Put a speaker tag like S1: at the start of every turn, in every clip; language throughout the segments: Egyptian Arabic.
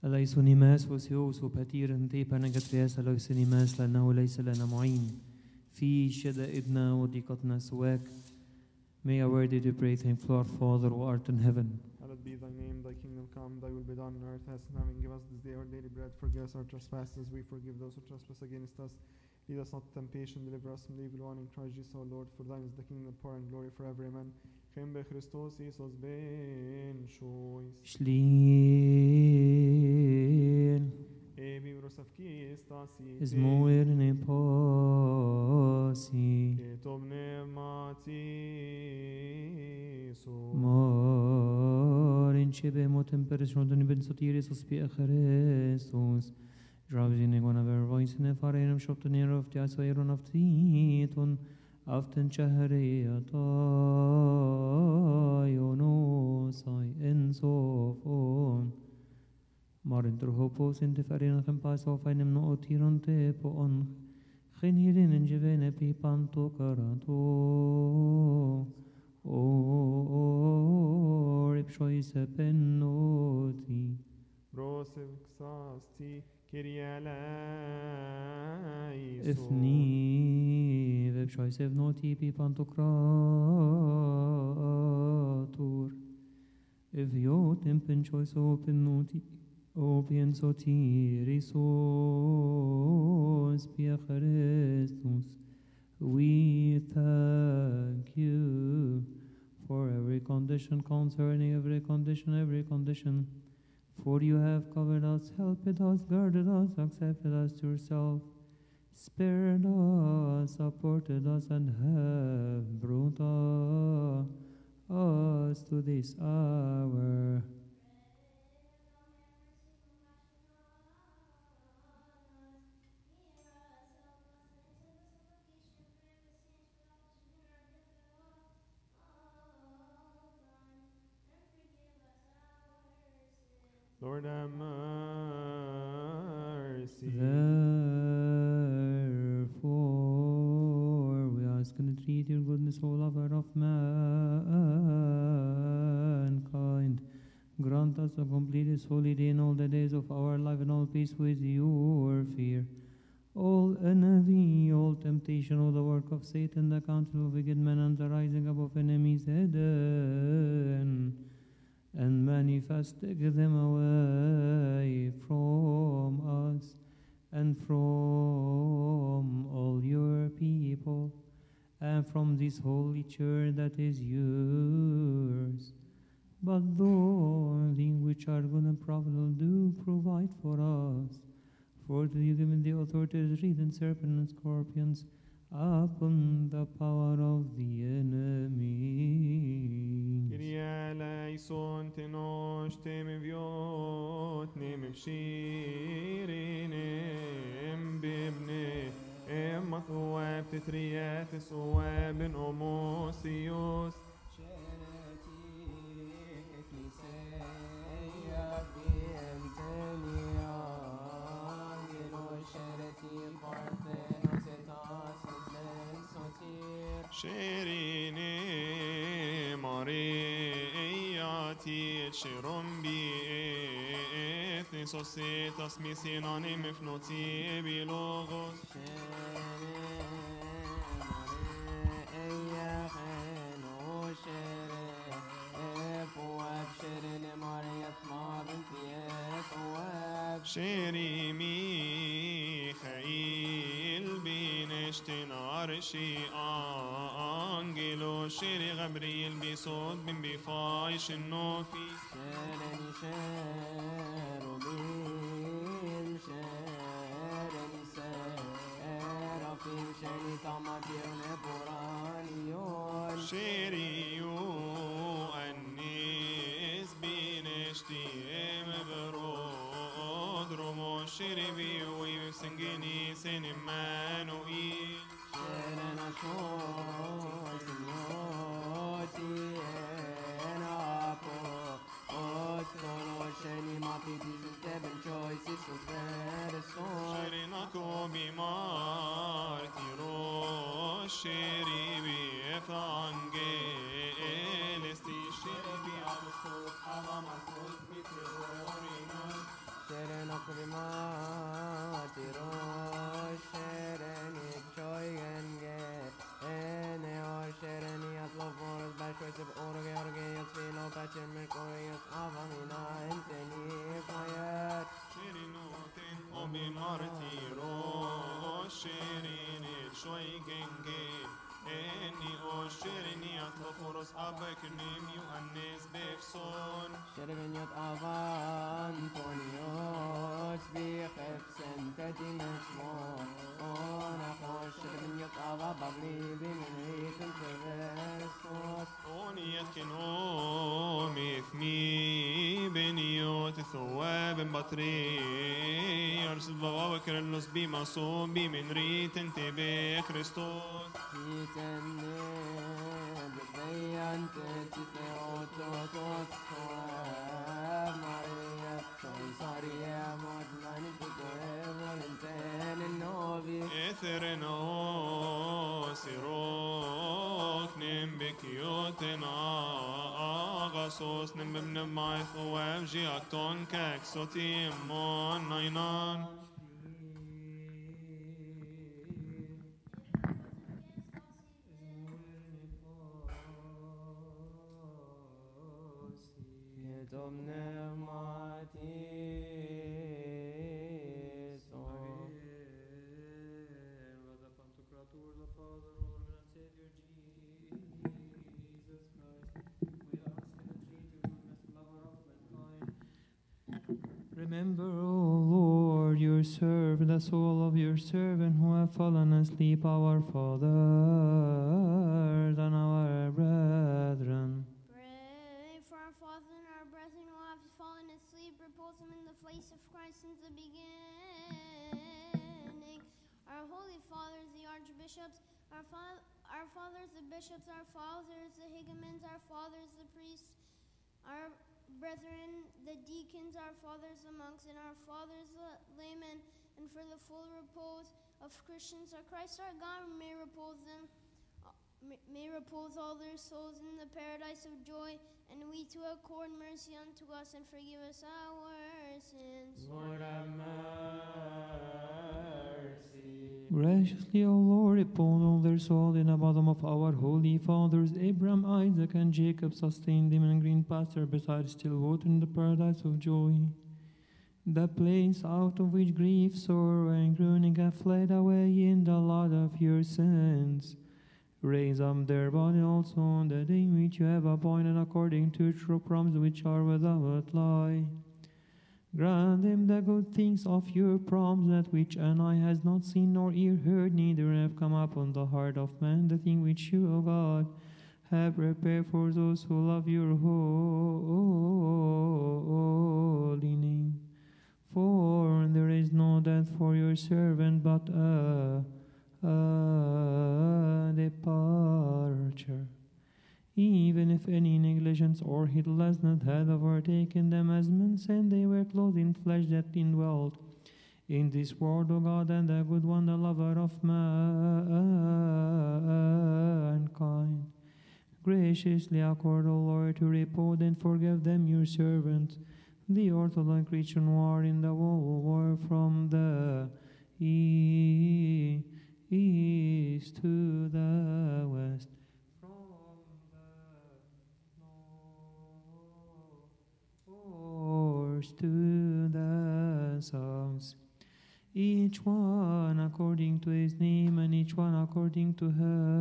S1: أليس نماس وسيوس وبتير تيبا نجترياس أليس نماس لأنه ليس لنا معين في شدائدنا وضيقتنا سواك May I worthy to pray thank Lord Father who art in heaven.
S2: Hallowed be thy name, thy kingdom come, thy will be done on earth as in heaven. Give us this day our daily bread. Forgive us our trespasses, we forgive those who trespass against us. Lead us not to temptation, deliver us from the evil one. In Christ Jesus our Lord, for thine is the kingdom, power, and glory forever. Amen. Chem be Christos Isos ben shois.
S1: Shlin
S2: Ebi vrosavki estasi.
S1: is moer ne posi
S2: Ketom nemati
S1: Morin chebe motem peres rodoni ben sotiris os pia Christus Drowsing in one of our voice in a farinum shot near of the asairon of Titon Aften chahreata yonosai en sofon Marin terhopos in de farin hem pas of einem no otiron te po on Geen hierin in jevene pipanto karato O ripshoise pennoti
S2: Brosev xasti. Kyrie eleison.
S1: Ifni vipshoise vnoti pipanto kratur If yo tempen choice open noti Open sotirisos pia Christus We thank you for every condition concerning every condition, every condition. For you have covered us, helped us, guarded us, accepted us to yourself, spared us, supported us, and have brought us to this hour.
S2: Lord have mercy.
S1: Therefore, we ask and entreat your goodness, O lover of mankind. Grant us a complete and holy day in all the days of our life and all peace with your fear. All envy, all temptation, all the work of Satan, the counsel of wicked men, and the rising up of enemies hidden and manifest them away from us and from all your people and from this holy church that is yours. But those things which are good and profitable do provide for us. For to you given the authority to tread on serpents and scorpions upon the power of the enemy.
S2: Kyrie eleison tenosh tem viot nem bshirin em bibne em mathwab titriat suwab en omosios شيرين مرياتي شيرون بي اثني تسمي سيناني مفنوتي بلوغوس شيري ميخائيل بينشتن عرشي أنجلو شيري غبريل بصوت بن بفايش النوفي شيريو الناس بينشتي مبرود رمو شيري بيوي بسنجني سن مانوئيل شيريناكو بمارتي رو شيري بفانجيل استي شيري بيعبسوس حرام الفوز بترورينا
S3: Minut av Antonios Bichef senteti mesmo Ona chosh Minut av Babli Bimenritin Tevestos
S4: أونية كنوم إثمي بنيوت ثواب بطري أرسل بابا كرلوس بما صوم بمن ريت انت بكريستوس
S3: Yitenne Bebeyan Teti Theototos Soev Maria Sonsaria Modlani Tukoe Volenten Novi
S4: إثرنا سيروك نم بكيوتنا أغاسوس نم ببن معي ثواب جي أكتون كاك صوتي مون ناينان
S3: Domne Mati So
S1: Remember, O Lord, your servant, the soul of your servant who have fallen asleep, our fathers and our brethren.
S5: Pray for our fathers and our brethren who have fallen asleep. Repose them in the face of Christ since the beginning. Our holy fathers, the archbishops, our, fa- our fathers, the bishops, our fathers, the higumens, our fathers, the priests, our brethren, the deacons, our fathers, the monks, and our fathers, the laymen, and for the full repose of Christians, our Christ our God may repose them may- may repose all their souls in the paradise of joy, and we too accord mercy unto us and forgive us our sins.
S3: Lord have mercy.
S1: Graciously, O Lord, upon all their soul in the bottom of our holy fathers, Abraham, Isaac, and Jacob, sustain them in green pasture beside still water in the paradise of joy. The place out of which grief, sorrow, and groaning have fled away in the light of your sins. Raise up their body also on the day which you have appointed according to true promises which are without lie. Grant them the good things of your promise, that which an eye has not seen nor ear heard, neither have come upon the heart of man, the thing which you, O God, have prepared for those who love your holy name. For there is no death for your servant, but a, a departure. Even if any negligence or heedlessness had overtaken them as men and they were clothed in flesh that indwelt in this world, O God, and the good one, the lover of mankind. Graciously accord, O Lord, to repose and forgive them, your servants, the Orthodox Christian who are in the whole world from the e- east to the west. From the north to the south. Each one according to his name, and each one according to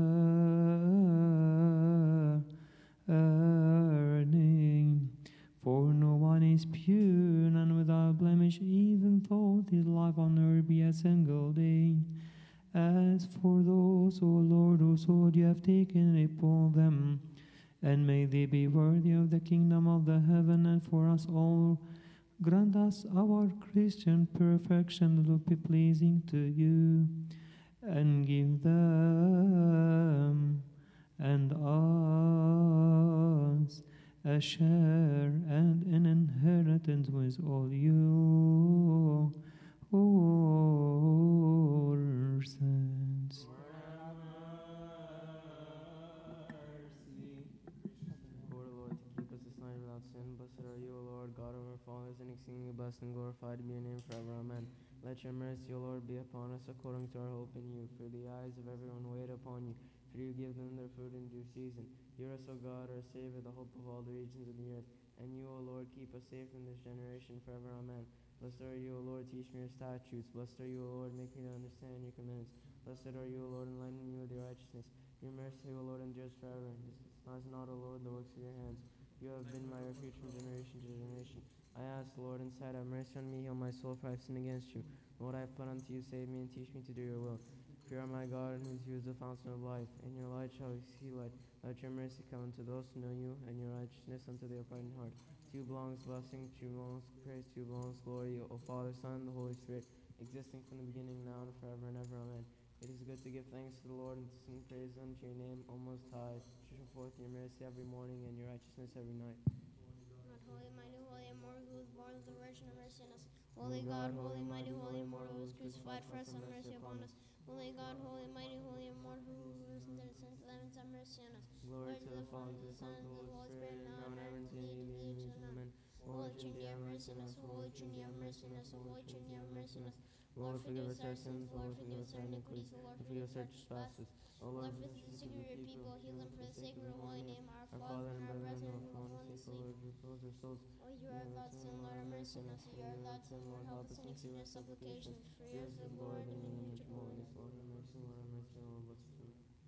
S1: her, her name. For no one is pure and without blemish, even though his life on earth be a single day. As for those, O Lord, whose sword you have taken upon them, and may they be worthy of the kingdom of the heaven, and for us all, grant us our Christian perfection that will be pleasing to you, and give them and us a share and an inheritance with all you, our saints.
S3: Lord, O Lord, to keep us this night without sin. Blessed are you, O Lord, God of our fathers, and exceedingly blessed and glorified be your name forever. Amen. Let your mercy, O Lord, be upon us according to our hope in you. For the eyes of everyone wait upon you. For you give them their food in due season. Hear us, O God, our Savior, the hope of all the regions of the earth. And you, O Lord, keep us safe from this generation forever. Amen. Blessed are you, O Lord, teach me your statutes. Blessed are you, O Lord, make me to understand your commandments. Blessed are you, O Lord, enlighten me with your righteousness. Your mercy, O Lord, endures forever. Despise not, O Lord, the works of your hands. You have been my refuge from generation to generation. I ask, Lord, and said, Have mercy on me, heal my soul, for I have sinned against you. Lord, I have put unto you, save me, and teach me to do your will. For you are my God, and whose you is the fountain of life. In your light shall we see light. Let your mercy come unto those who know you, and your righteousness unto the upright in heart. To you belongs blessing, to you belongs praise, to you belongs glory, O Father, Son, and the Holy Spirit, existing from the beginning, now, and forever and ever. Amen. It is good to give thanks to the Lord and to sing praise unto your name, O Most High. To show forth your mercy every morning and your righteousness every night.
S5: God, holy, mighty, holy, immortal, who was born of the Virgin and mercy on us. Holy God, holy, mighty, holy, immortal, who was crucified for us, have mercy upon us. Holy God, holy, mighty, holy, immortal, who lives and descends to them, have mercy on us.
S3: Glory to the Father, to the Son, and to the Holy Spirit, now and ever, and to the age of ages. Amen.
S5: Holy Trinity, have mercy on us. Holy Trinity, have mercy on us. Holy Trinity, have mercy on us. Lord, forgive us our sins. Lord, forgive us our iniquities. Lord,
S3: And forgive us our trespasses. O
S5: Lord,
S3: Lord,
S5: visit the sick of your people. Heal them for the sake of your holy name. Our
S3: Our
S5: Father and our brethren
S3: who
S5: who
S3: fall
S5: fall in
S3: asleep, O
S5: sleep.
S3: Lord, repose our souls.
S5: O you are God's Son, Lord, have mercy on us. You are God's Son, Lord, help us and accept our supplications. For yours is the glory, the dominion, and the
S3: Lord,
S5: glory.
S3: Lord, have mercy, Lord, have mercy, Lord, bless us.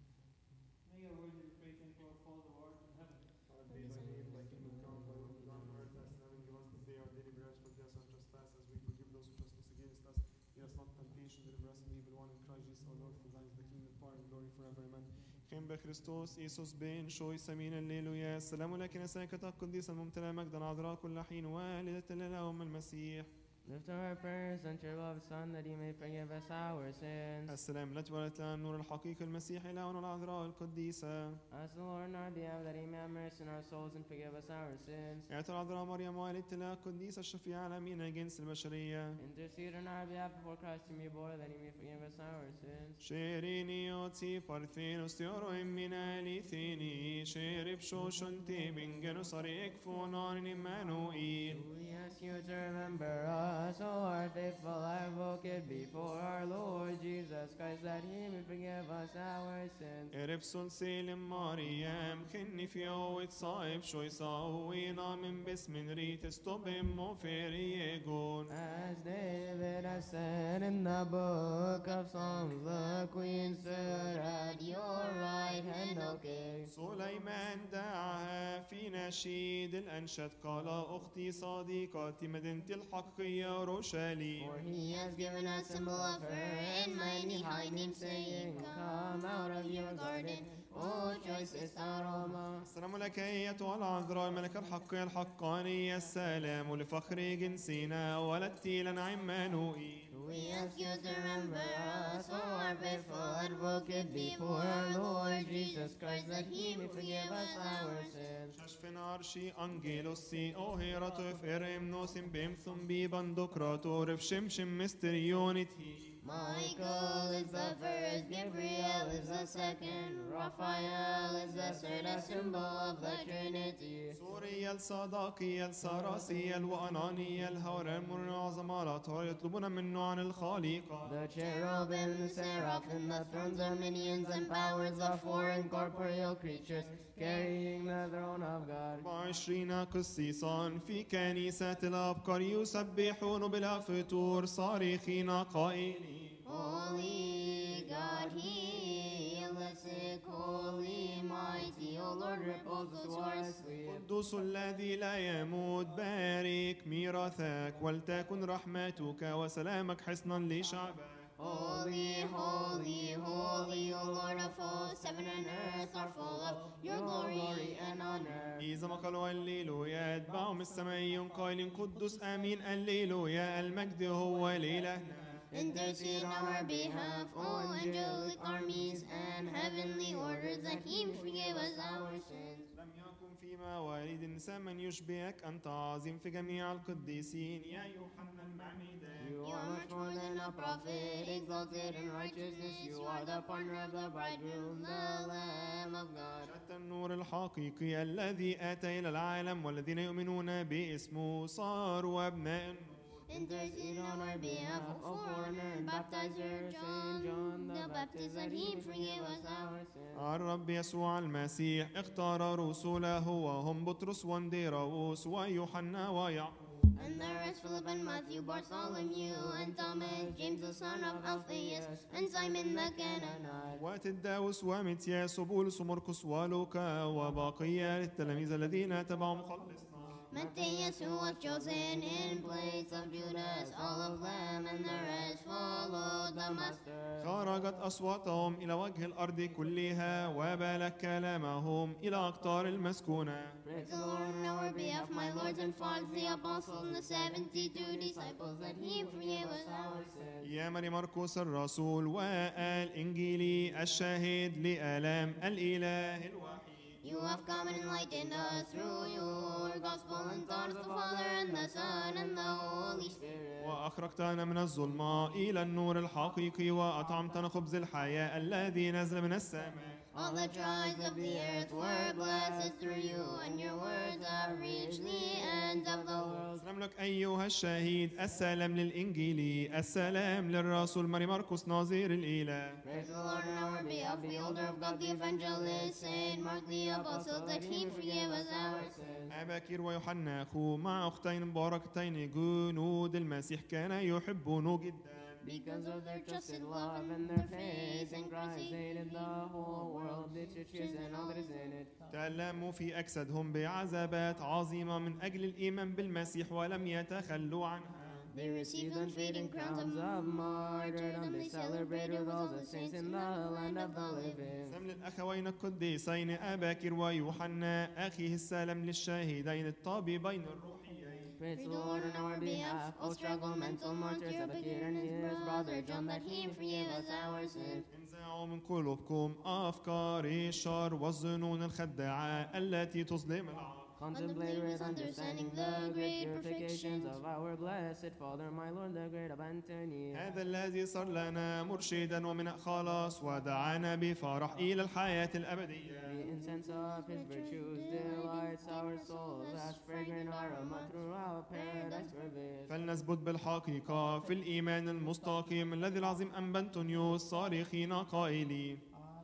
S1: May your word be praised and for all the Lord in heaven.
S2: Hallowed be thy name, thy kingdom come, thy will be done on earth as in heaven. Give us this day our daily bread, forgive us our trespasses, we forgive those who trespass against us. Lead us not into temptation, deliver us from the evil one. In Christ Jesus our Lord, for thine is the kingdom, power, and glory forever. Amen. خيم بخريستوس إيسوس بين شوي سمين الليلويا السلام لك نساكة القديسة الممتلئة مجدا عذراء كل حين والدة لنا أم المسيح
S3: Lift our prayers unto your beloved Son, that he may forgive us our sins.
S2: السلام التي ولدت لنا النور الحقيقي المسيح إلهنا العذراء القديسة
S3: Ask the Lord in our behalf that he may have mercy on our souls and forgive us our sins.
S2: يا العذراء مريم والدة لنا القديسة الشفيعة الأمينة جنس البشرية
S3: Intercede on our behalf before Christ whom you bore, that he may forgive us our sins.
S2: شيريني يوتي بارثينوس تيورو إمينا ليثيني شيرب شوشنتي بنجنو صريك فونان إيمانوئيل
S3: We ask you to remember us, O our faithful advocate, before our Lord Jesus Christ, that he may forgive us our sins.
S2: اربسون سيلم مريم كني في اوت صايب شوي صاوينا من باسم ريت استوب امو فيريجون
S3: As David has said in the book of Psalms, the queen stood at your right hand, O king.
S2: سليمان دعاها في نشيد الأنشد قال أختي صديقتي مدينتي الحقيقية أورشليم
S5: For he has given us symbol of her and mighty high name, saying, Come out of your garden, O choicest aroma.
S2: السلام لك أيتها العذراء الملكة الحقية الحقانية السلام لفخر جنسنا ولدت لنا عمانوئيل
S5: We ask you to remember us, O our faithful advocate, before our Lord Jesus Christ, that he may forgive us our sins.
S2: ششفن عرشي أنجيلوسي أو هيراتوف إرمنوسين بيمثم بيبندوكراتور في شمشم مستريونتي
S5: Michael is the first, Gabriel is the second, Raphael is the third, a symbol of the Trinity.
S2: سوريا الصداقية السراسية الوأنانية الهورم والعظماء الأطهار يطلبون منه عن الخليقة
S5: The cherubim, the seraphim, the thrones, dominions, and powers, the four incorporeal creatures,
S3: Carrying the throne of God.
S2: وعشرين قسيسا في كنيسة الأبكار يسبحون بلا فتور صارخين قائلين
S5: Holy God, heal the sick, holy, mighty, O Lord, repose those who are asleep.
S2: قدوس الذي لا يموت بارك ميراثك ولتكن رحمتك وسلامك حصنا لشعبك
S5: Holy, holy, holy, O Lord of hosts, heaven and earth are full of your glory and honor.
S2: إذا ما قالوا الليلويا يتبعهم السمايون قائلين قدوس آمين الليلويا المجد هو لإلهنا
S5: Intercede on our behalf, O angelic armies and heavenly orders, that He may forgive us our sins.
S2: لم يكن في مواليد النساء من يشبهك أنت عظيم في جميع القديسين يا يوحنا المعمدان
S3: You
S5: You are much more than a prophet, exalted in righteousness. You are the partner of the bridegroom, the Lamb of God.
S2: شتى النور الحقيقي الذي أتى إلى العالم والذين يؤمنون باسمه صاروا أبناء النور
S5: Intercede on our behalf, O foreigner and baptizer John the Baptist, that He may forgive us our sins.
S2: الرب يسوع المسيح اختار رسله وهم بطرس وانديراوس ويوحنا ويعقوب
S5: And the rest Philip and Matthew, Bartholomew and Thomas, James the son of Alphaeus, and Simon the Canaanite.
S4: وتداوس ومتياس وبولس ومرقس ولوكا وبقية التلاميذ الذين تبعوا مخلصنا
S5: Matthias, who was chosen in place of Judas, all of them and the rest followed the Master.
S4: خرجت أصواتهم إلى وجه الأرض كلها وبلغ كلامهم إلى أقطار المسكونة
S5: Praise the Lord on our behalf, my lords and fathers, the apostles and the seventy-two disciples, that He forgave us our sins.
S4: يا مري مرقس الرسول والإنجيلي الشاهد لآلام الإله الوحيد
S5: You have come and enlightened us through your gospel and taught us the Father and the Son and the Holy Spirit.
S4: وأخرجتنا من الظلمة إلى النور الحقيقي وأطعمتنا خبز الحياة الذي نزل من السماء
S5: All the tribes of the earth were blessed through you, and your words have reached the ends of the world.
S4: سلام لك أيها الشهيد السلام للإنجيل السلام للرسول مري مرقس ناظر الإله
S5: Praise the Lord on our behalf, the elder of God, the evangelist, Saint Mark the apostle, that he forgive us our sins.
S4: أباكير ويوحنا أخوه مع أختين مباركتين جنود المسيح كان يحبونه جدا
S3: Because of their trusted love and their faith in Christ, they did the whole world, the churches and all that is in it.
S4: تألموا في أجسادهم بعذابات عظيمة من أجل الإيمان بالمسيح ولم يتخلوا عنها
S5: They received unfading crowns of martyrdom. They celebrated with all the saints in the land of the living.
S4: سلام للأخوين القديسين أباكر ويوحنا أخيه السلام للشاهدين الطبيبين الروحيين
S3: Praise the Lord on our behalf, O struggle mental martyrs of Akir and his brother John, that he forgive us our sins.
S4: انزعوا من قلوبكم أفكار الشر والظنون الخداعة التي تظلم العقل
S3: Contemplate with understanding the great purifications of our blessed Father, my Lord, the great Abantony.
S4: هذا الذي صار لنا مرشدا ومن خلاص ودعانا بفرح إلى الحياة الأبدية
S3: The incense of his virtues delights our souls as fragrant aroma throughout paradise pervades.
S4: فلنثبت بالحقيقة في الإيمان المستقيم الذي العظيم أنبنتونيوس صارخين قائلين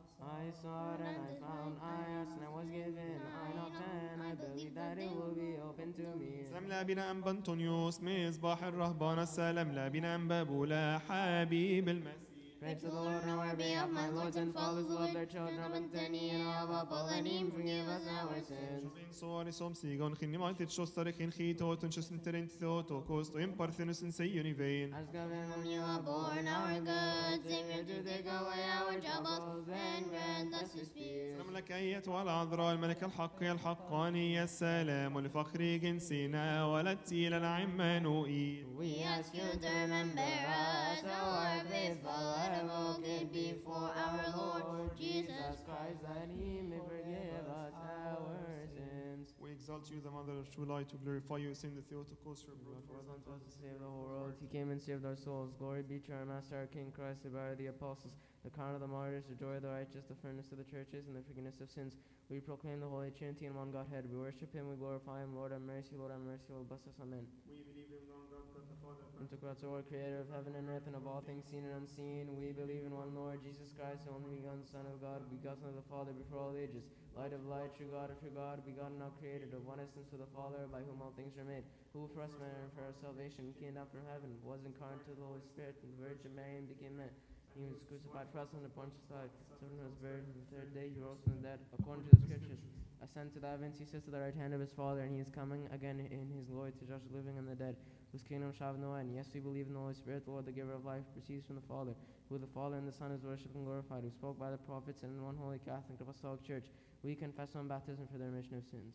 S3: I sought and I found, I asked and I was given, I knocked and I believe that it will be open to me.
S4: سلام لابنا أنبنتونيوس مصباح الرهبان السلام لابنا أنبابولا حبيب المسيح
S5: Praise the Lord on our behalf, my lords and fathers, love their children of Anthony and of Apple, and him forgive us our sins.
S4: Shovin sori som sigon chin nimalt it shostar chin chito tun shosn terent to kost im parthenus in say univein
S3: As governed
S5: Whom you have borne, our good Savior, to take away our troubles, and grant us His peace.
S4: سلام لك أيتها العذراء الملك الحق الحقاني السلام لفخر جنسنا ولدتي للعمانوئيل
S5: We ask you to remember us, our faithful advocate before our Lord Jesus
S3: Christ, that he may forgive us our sins.
S4: We exalt you, the mother of true light, to glorify you, sing the Theotokos, your
S3: God
S4: brother.
S3: was unto us to save the whole world. He came and saved our souls. Glory be to our Master, our King Christ, the bearer of the apostles, the crown of the martyrs, the joy of the righteous, the furnace of the churches, and the forgiveness of sins. We proclaim the Holy Trinity in one Godhead. We worship Him, we glorify Him. Lord have mercy, Lord have mercy, Lord bless us. Amen.
S4: We believe in one God, God the Father.
S3: And to God, Lord, creator of heaven and earth and of all things seen and unseen, we believe in one Lord, Jesus Christ, the only begotten Son of God, begotten of the Father before all ages, light of light, true God of true God, begotten, now created, of one essence with the Father, by whom all things are made, who for us men and for our salvation came down from heaven, was incarnate to the Holy Spirit, and the Virgin Mary, and became man. He was crucified for us on the Pontius Pilate, suffered and was buried, and the third day he rose from the dead, according to the Scriptures. Ascend to the heavens, he sits at the right hand of his Father, and he is coming again in his glory to judge the living and the dead whose kingdom shall have no end. Yes, we believe in the Holy Spirit, the Lord, the giver of life, proceeds from the Father, who the Father and the Son is worshipped and glorified, who spoke by the prophets and in one holy Catholic apostolic church. We confess on baptism for the remission of sins.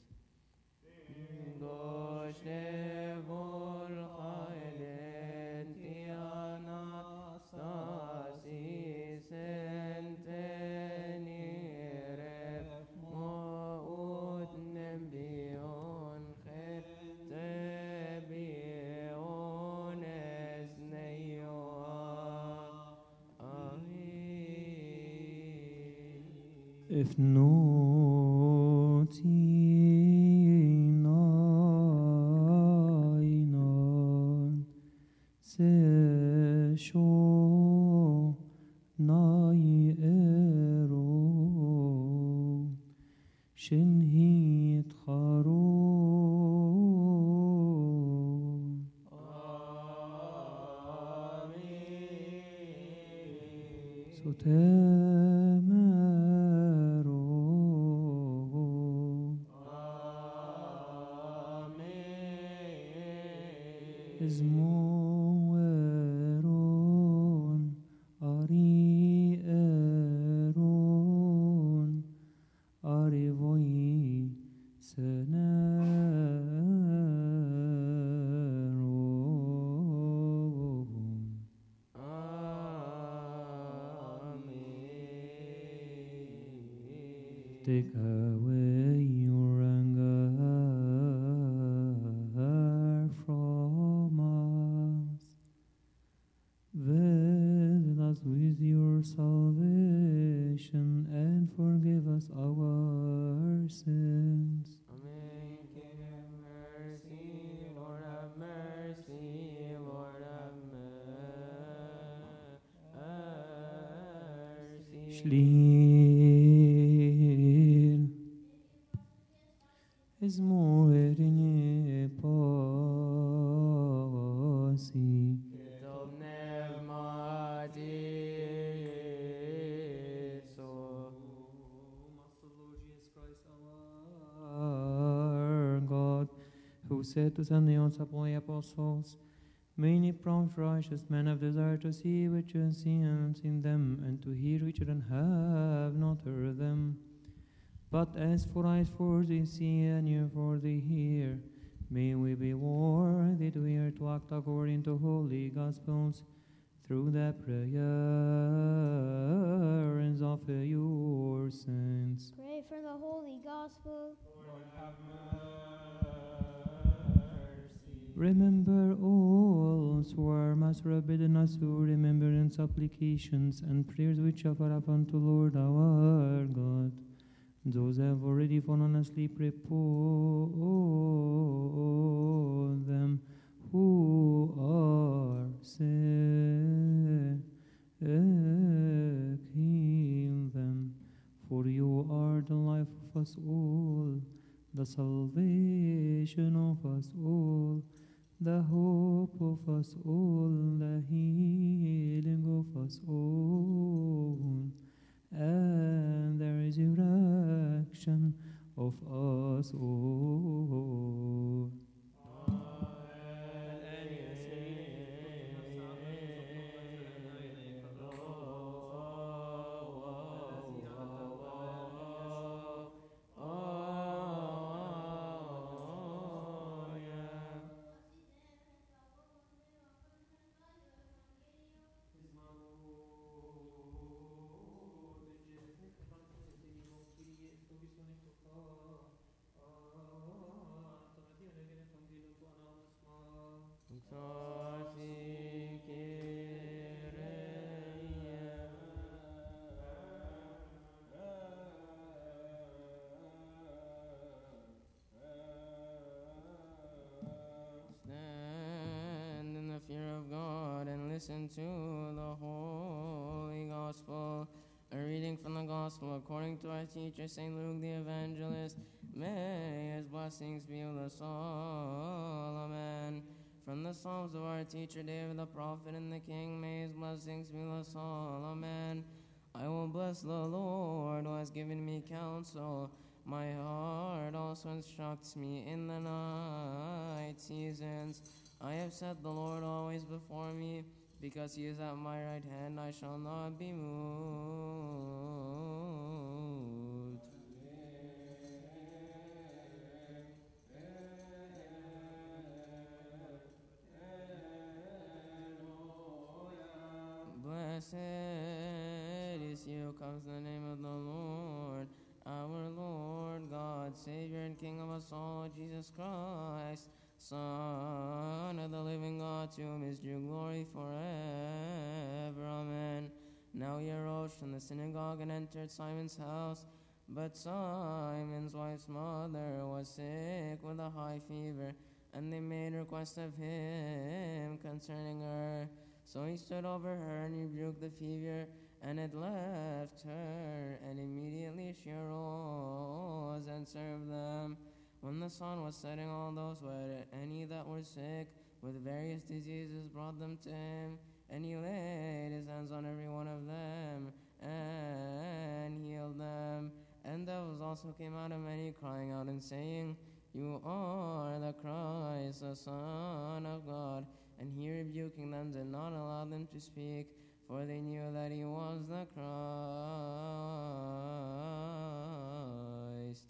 S1: If not in einan se sho nai ero shin hit charo ستمارون Esmoerun, Arierun, Arivoi, Senerum. Take away your anger from us. Visit us with your salvation and forgive us our sins.
S3: Amen. Give mercy, Lord have mercy, Lord have mercy.
S1: Schliel es moerinje posi.
S3: Tom pneumatiso.
S1: Our God, who said to send the unsupported apostles, Many prompt righteous men have desired to see which you have seen and have seen them, and to hear which you have not heard them. But as for eyes for they see and ear for they hear, may we be worthy to hear to act according to holy gospels through the prayers of your saints.
S5: Pray for the Holy Gospel.
S1: Remember all who are Master bidden us to remember in supplications and prayers which offer up unto Lord our God. Those who have already fallen asleep, repose them who are sick, heal them. For you are the life of us all, the salvation of us all, the hope of us all, the healing of us all, and the resurrection of us all.
S3: Stand in the fear of God and listen to the holy gospel. A reading from the gospel according to our teacher, St. Luke the evangelist. May his blessings be with us all. Amen. From the Psalms of our teacher David the prophet and the king, may his blessings be with us all. Amen. I will bless the Lord who has given me counsel. My heart also instructs me in the night seasons. I have set the Lord always before me. Because he is at my right hand, I shall not be moved. Blessed is he who comes in the name of the Lord, our Lord, God, Savior, and King of us all, Jesus Christ, Son of the living God, to whom is due glory forever. Amen. Now he arose from the synagogue and entered Simon's house. But Simon's wife's mother was sick with a high fever, and they made request of him concerning her. So he stood over her and rebuked the fever, and it left her, and immediately she arose and served them. When the sun was setting, all those who had any that were sick with various diseases brought them to him, And he laid his hands on every one of them and healed them. And devils also came out of many, crying out and saying, You are the Christ, the Son of God. And he rebuking them did not allow them to speak, for they knew that he was the Christ.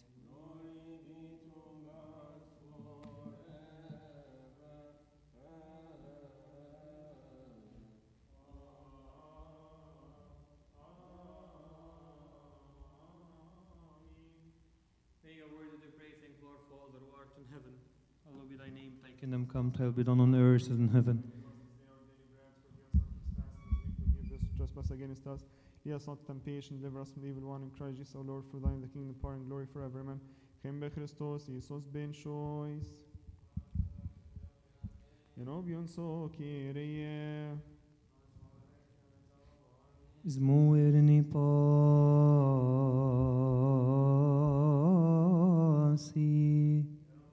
S1: May your word to pray, thank Lord, Father who art in heaven. Hallowed be thy name, thy kingdom come, thy will be done on earth as in heaven.
S2: Forgive us trespass against us. Lead us not to temptation, deliver us from the evil one. In Christ Jesus, our Lord, for thine is the kingdom, power, and glory forever. Amen. Gembe Christos, Iisus ben shois. Genobion so Kyrie.
S1: Zmuirni pasi.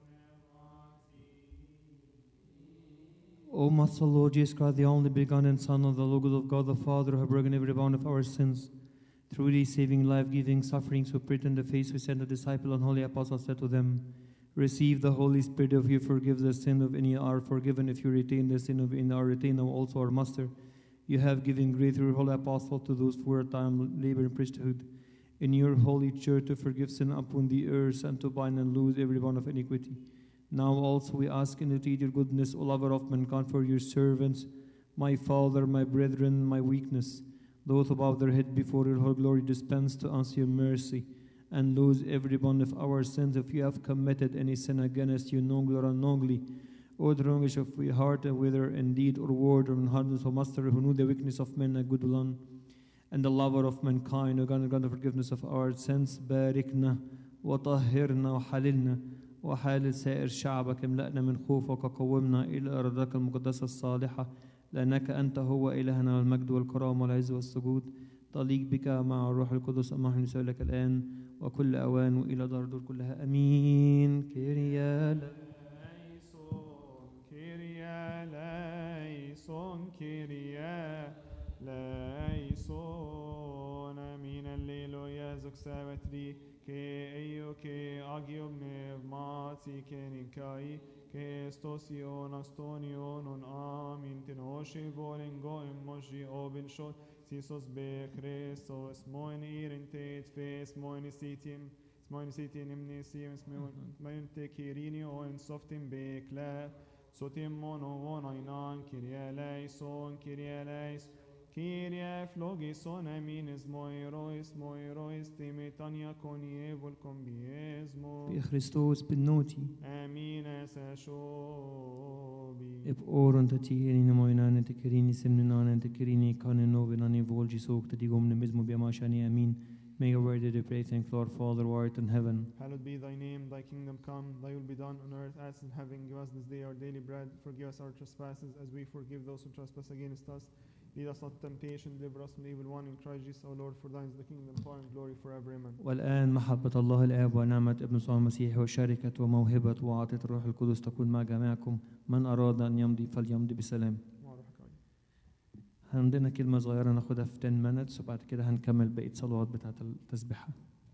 S1: O Master Lord Jesus Christ, the only begotten Son of the Logos of God the Father, who have broken every bound of our sins. Through these saving, life-giving sufferings, who preached in the face, who sent the disciple and holy apostles, said to them, Receive the Holy Spirit if you forgive the sin of any are forgiven, if you retain the sin of any are retained, also our Master. You have given great through holy apostle to those who were time labor in priesthood in your holy church to forgive sin upon the earth and to bind and loose every bond of iniquity. Now also we ask in the your goodness, O lover of mankind, for your servants, my Father, my brethren, my weakness, those who bow their head before your whole glory, dispense to us your mercy, and lose every bond of our sins if you have committed any sin against you, knowingly or unknowingly, or the wrongish of your heart, whether in deed or word or in hardness, O Master, who knew the weakness of men, a good one, and the lover of mankind, O God, grant the forgiveness of our sins, باركنا وطهرنا وحللنا وحال سائر شعبك املأنا من خوفك وقومنا إلى أرضك المقدسة الصالحة لأنك أنت هو إلهنا والمجد والكرامة والعز والسجود تليق بك مع الروح القدس أما نحن نسألك الآن وكل أوان وإلى دار دور كلها أمين كيريا
S2: Leison, Kyrie, Leison, Kyrie, Leison, Amin, Alleluia, Zuxavatri, Ke Eio, Ke Agium, Nevmati, Ke Nikai, Ke Stosion, Astonion, on Amin, Tinoshi, Volingo, Emoji, Obin Shot, Sisos Be, Christos, Moin, Irin, Tate, Face, Moin, Sitim, Smoin Sitim, Nimnisim, Smoin, Tekirini, Oin, Softim, Be, Claire, Sotim mono one ainan, Kyrie eleison, Kyrie eleis, Kyrie flogison, eminis moirois, moirois, timitania conievol combiesmo,
S1: بخريستوس بالنوتي
S2: Amin es eshobi.
S1: اب اورن تتيرين موينان تكريني سمنان تكريني كان نوفناني فولجي سوك تديقوم نمزمو بيماشاني امين May your word to pray, thank Lord Father who art in heaven.
S2: Hallowed be thy name, thy kingdom come, thy will be done on earth as in heaven. Give us this day our daily bread. Forgive us our trespasses as we forgive those who trespass against us. Lead us not to temptation, deliver us from the evil one. In Christ Jesus our Lord, for thine is the kingdom, power, and glory forever. Amen.
S1: والآن محبة الله الآب ونعمة ابن صلى المسيح وشركة وموهبة وعطية الروح القدس تكون مع جميعكم من أراد أن يمضي فليمضي بسلام
S2: مع روحك أيضا.
S1: عندنا كلمة صغيرة ناخدها في 10 minutes وبعد كده هنكمل بقية صلوات بتاعة التسبيحة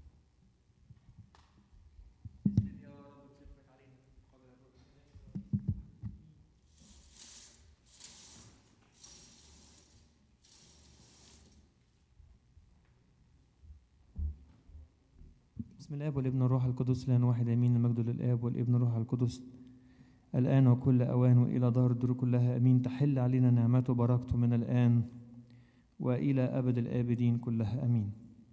S1: بسم الاب والابن والروح القدس الان واحد امين المجد للاب والابن والروح القدس الان وكل اوان والى دار الدور كلها امين تحل علينا نعمته وبركته من الان والى ابد الابدين كلها امين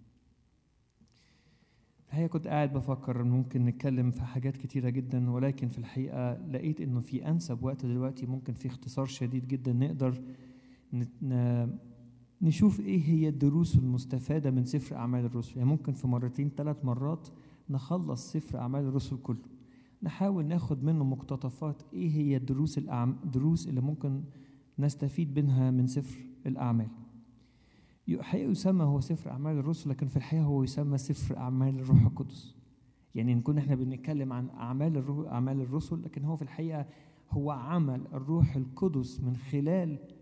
S1: الحقيقه كنت قاعد بفكر إن ممكن نتكلم في حاجات كتيره جدا ولكن في الحقيقه لقيت انه في انسب وقت دلوقتي ممكن في اختصار شديد جدا نقدر نت- ن- نشوف ايه هي الدروس المستفاده من سفر اعمال الرسل يعني ممكن في مرتين ثلاث مرات نخلص سفر اعمال الرسل كله نحاول ناخد منه مقتطفات ايه هي الدروس الأعم... الدروس اللي ممكن نستفيد منها من سفر الاعمال الحقيقه يسمى هو سفر اعمال الرسل لكن في الحقيقه هو يسمى سفر اعمال الروح القدس يعني نكون احنا بنتكلم عن اعمال الروح اعمال الرسل لكن هو في الحقيقه هو عمل الروح القدس من خلال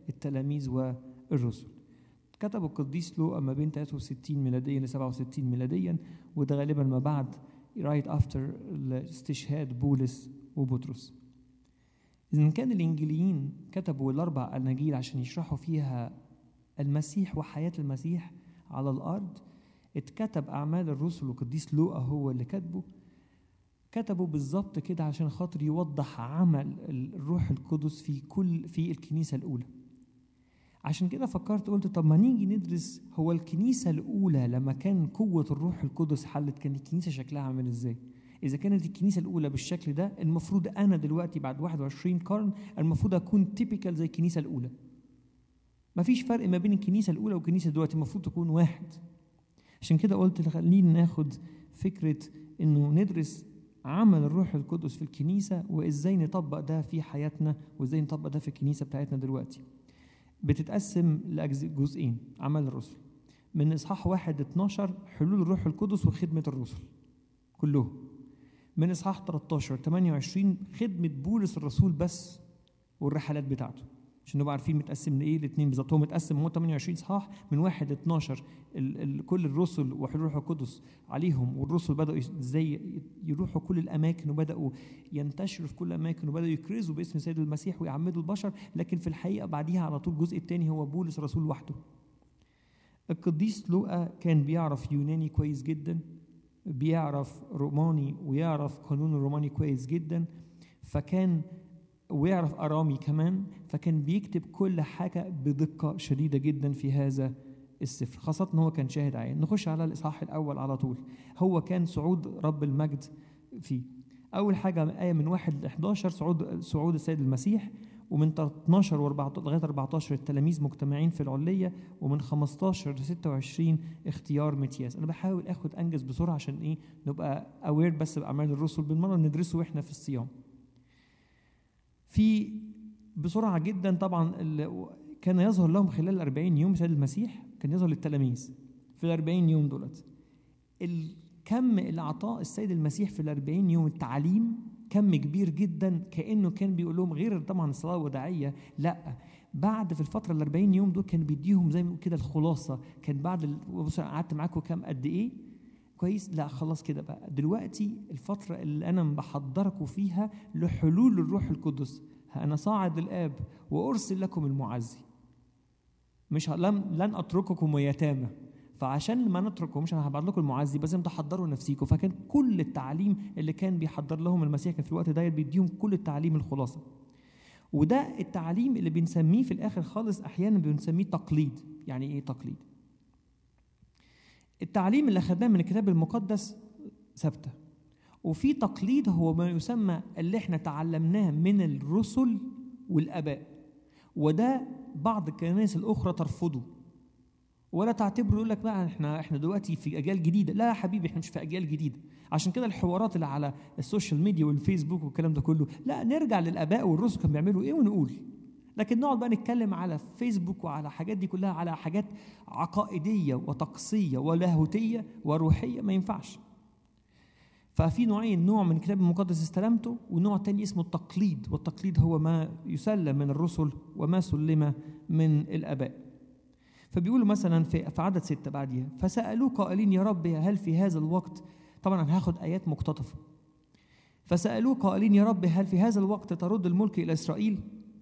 S1: التلاميذ والرسل كتب القديس لوقا ما بين 63 ميلاديا ل 67 ميلاديا وده غالبا ما بعد رايت افتر استشهاد بولس وبطرس إذا كان الإنجيليين كتبوا الأربع أناجيل عشان يشرحوا فيها المسيح وحياة المسيح على الأرض اتكتب أعمال الرسل وقديس لوقا هو اللي كاتبه كتبوا بالظبط كده عشان خاطر يوضح عمل الروح القدس في كل في الكنيسة الأولى عشان كده فكرت قلت طب ما نيجي ندرس هو الكنيسة الأولى لما كان قوة الروح القدس حلت كان الكنيسة شكلها عامل إزاي؟ إذا كانت الكنيسة الأولى بالشكل ده المفروض أنا دلوقتي بعد 21 قرن المفروض أكون تيبيكال زي الكنيسة الأولى. مفيش فرق ما بين الكنيسة الأولى والكنيسة دلوقتي المفروض تكون واحد. عشان كده قلت خلينا ناخد فكرة إنه ندرس عمل الروح القدس في الكنيسة وإزاي نطبق ده في حياتنا وإزاي نطبق ده في الكنيسة بتاعتنا دلوقتي. بتتقسم لجزئين عمل الرسل. من إصحاح واحد 12 حلول الروح القدس وخدمة الرسل. كلهم. من اصحاح 13 28 خدمه بولس الرسول بس والرحلات بتاعته عشان نبقى عارفين متقسم لايه الاثنين بالظبط هو متقسم هو 28 اصحاح من 1 ل 12 ال ال كل الرسل وحلول الروح القدس عليهم والرسل بداوا ازاي يروحوا كل الاماكن وبداوا ينتشروا في كل الاماكن وبداوا يكرزوا باسم سيد المسيح ويعمدوا البشر لكن في الحقيقه بعديها على طول الجزء الثاني هو بولس رسول وحده القديس لوقا كان بيعرف يوناني كويس جدا بيعرف روماني ويعرف قانون الروماني كويس جدا فكان ويعرف ارامي كمان فكان بيكتب كل حاجه بدقه شديده جدا في هذا السفر خاصة ان هو كان شاهد عين نخش على الاصحاح الاول على طول هو كان صعود رب المجد فيه اول حاجه ايه من 1 ل 11 صعود صعود السيد المسيح ومن 12 و 14 لغايه 14 التلاميذ مجتمعين في العليه ومن 15 ل 26 اختيار متياس انا بحاول اخد انجز بسرعه عشان ايه نبقى اوير بس باعمال الرسل بالمره ندرسه واحنا في الصيام في بسرعه جدا طبعا كان يظهر لهم خلال ال 40 يوم سيد المسيح كان يظهر للتلاميذ في ال 40 يوم دولت الكم اللي اعطاه السيد المسيح في ال 40 يوم التعليم كم كبير جدا كانه كان بيقول لهم غير طبعا الصلاه الوداعيه لا بعد في الفتره ال 40 يوم دول كان بيديهم زي ما كده الخلاصه كان بعد بص قعدت معاكم كام قد ايه كويس لا خلاص كده بقى دلوقتي الفتره اللي انا بحضركم فيها لحلول الروح القدس انا صاعد للاب وارسل لكم المعزي مش لم لن اترككم ويتامى فعشان ما نتركهمش انا هبعت لكم المعزي بس انتوا تحضروا نفسيكم فكان كل التعليم اللي كان بيحضر لهم المسيح كان في الوقت ده بيديهم كل التعليم الخلاصه وده التعليم اللي بنسميه في الاخر خالص احيانا بنسميه تقليد يعني ايه تقليد التعليم اللي اخذناه من الكتاب المقدس ثابته وفي تقليد هو ما يسمى اللي احنا تعلمناه من الرسل والاباء وده بعض الكنائس الاخرى ترفضه ولا تعتبره يقول لك بقى احنا احنا دلوقتي في اجيال جديده لا يا حبيبي احنا مش في اجيال جديده عشان كده الحوارات اللي على السوشيال ميديا والفيسبوك والكلام ده كله لا نرجع للاباء والرسل كانوا بيعملوا ايه ونقول لكن نقعد بقى نتكلم على فيسبوك وعلى حاجات دي كلها على حاجات عقائديه وطقسيه ولاهوتيه وروحيه ما ينفعش ففي نوعين نوع من الكتاب المقدس استلمته ونوع تاني اسمه التقليد والتقليد هو ما يسلم من الرسل وما سلم من الاباء فبيقولوا مثلا في في عدد ستة بعديها فسألوه قائلين يا رب هل في هذا الوقت طبعا أنا هاخد آيات مقتطفة فسألوه قائلين يا رب هل في هذا الوقت ترد الملك إلى إسرائيل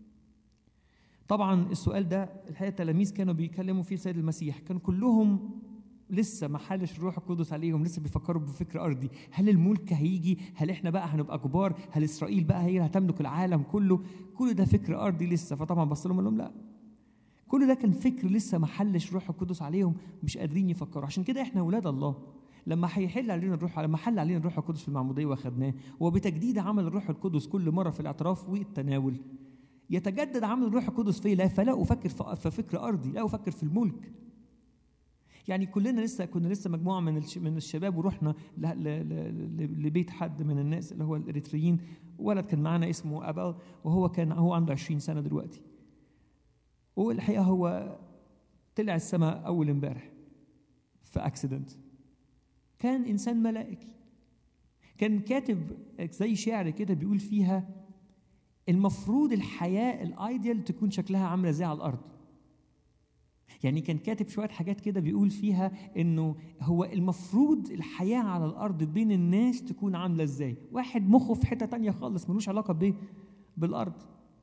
S1: طبعا السؤال ده الحقيقة التلاميذ كانوا بيكلموا فيه السيد المسيح كانوا كلهم لسه ما حلش الروح القدس عليهم لسه بيفكروا بفكر ارضي هل الملك هيجي هل احنا بقى هنبقى كبار هل اسرائيل بقى هي اللي هتملك العالم كله كل ده فكر ارضي لسه فطبعا بص لهم قال لهم لا كل ده كان فكر لسه ما حلش الروح القدس عليهم مش قادرين يفكروا عشان كده احنا اولاد الله لما هيحل علينا الروح لما حل علينا الروح القدس في المعموديه واخدناه وبتجديد عمل الروح القدس كل مره في الاعتراف والتناول يتجدد عمل الروح القدس فيا لا فلا افكر في فكر ارضي لا افكر في الملك يعني كلنا لسه كنا لسه مجموعه من من الشباب ورحنا لبيت حد من الناس اللي هو الاريتريين ولد كان معانا اسمه ابل وهو كان هو عنده 20 سنه دلوقتي والحقيقه هو طلع السماء اول امبارح في اكسيدنت كان انسان ملائكي كان كاتب زي شعر كده بيقول فيها
S6: المفروض الحياه الايديال تكون شكلها عامله ازاي على الارض يعني كان كاتب شويه حاجات كده بيقول فيها انه هو المفروض الحياه على الارض بين الناس تكون عامله ازاي واحد مخه في حته تانية خالص ملوش علاقه بايه بالارض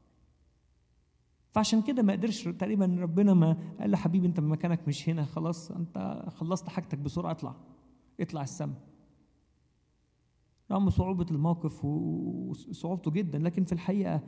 S6: فعشان كده ما قدرش تقريبا ربنا ما قال له حبيبي انت مكانك مش هنا خلاص انت خلصت حاجتك بسرعه اطلع اطلع السماء رغم صعوبة الموقف وصعوبته جدا لكن في الحقيقة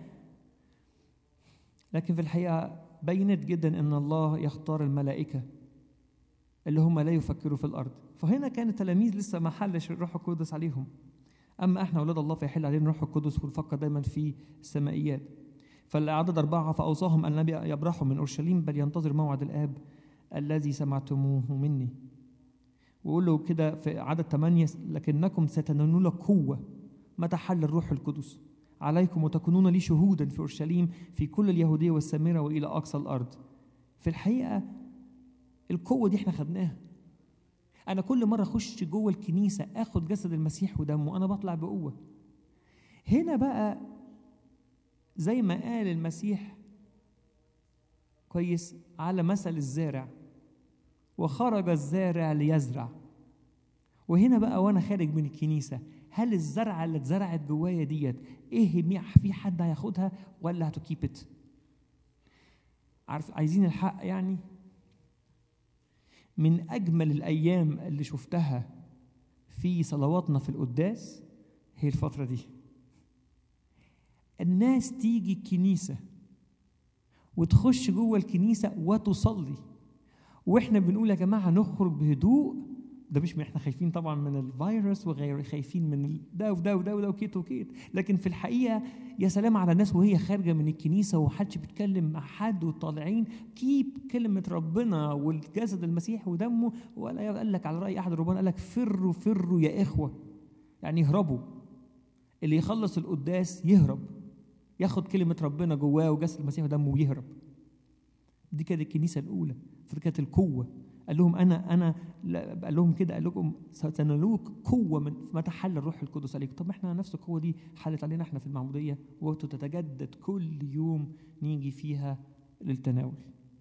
S6: لكن في الحقيقة بينت جدا ان الله يختار الملائكة اللي هم لا يفكروا في الارض فهنا كان التلاميذ لسه ما حلش الروح القدس عليهم اما احنا اولاد الله فيحل علينا الروح القدس ونفكر دايما في السمائيات فالعدد أربعة فأوصاهم أن لا يبرحوا من أورشليم بل ينتظر موعد الآب الذي سمعتموه مني ويقول له كده في عدد ثمانية لكنكم ستنالون قوة متى حل الروح القدس عليكم وتكونون لي شهودا في أورشليم في كل اليهودية والسامرة وإلى أقصى الأرض في الحقيقة القوة دي احنا خدناها أنا كل مرة أخش جوه الكنيسة آخد جسد المسيح ودمه أنا بطلع بقوة هنا بقى زي ما قال المسيح كويس على مثل الزارع وخرج الزارع ليزرع وهنا بقى وانا خارج من الكنيسه هل الزرعه اللي اتزرعت جوايا ديت ايه في حد هياخدها ولا هتكيب ات عارف عايزين الحق يعني من اجمل الايام اللي شفتها في صلواتنا في القداس هي الفتره دي الناس تيجي الكنيسه وتخش جوه الكنيسه وتصلي واحنا بنقول يا جماعه نخرج بهدوء ده مش احنا خايفين طبعا من الفيروس وغير خايفين من ده وده وده وده وكيت وكيت لكن في الحقيقه يا سلام على الناس وهي خارجه من الكنيسه ومحدش بيتكلم مع حد وطالعين كيب كلمه ربنا والجسد المسيح ودمه ولا قال لك على راي احد الرهبان قال لك فروا فروا يا اخوه يعني اهربوا اللي يخلص القداس يهرب ياخد كلمه ربنا جواه وجسد المسيح ودمه ويهرب دي كانت الكنيسه الاولى فكانت القوه قال لهم انا انا قال لهم كده قال لكم ستنالوك قوه من متى حل الروح القدس عليكم طب احنا نفس القوه دي حلت علينا احنا في المعموديه وتتجدد كل يوم نيجي فيها للتناول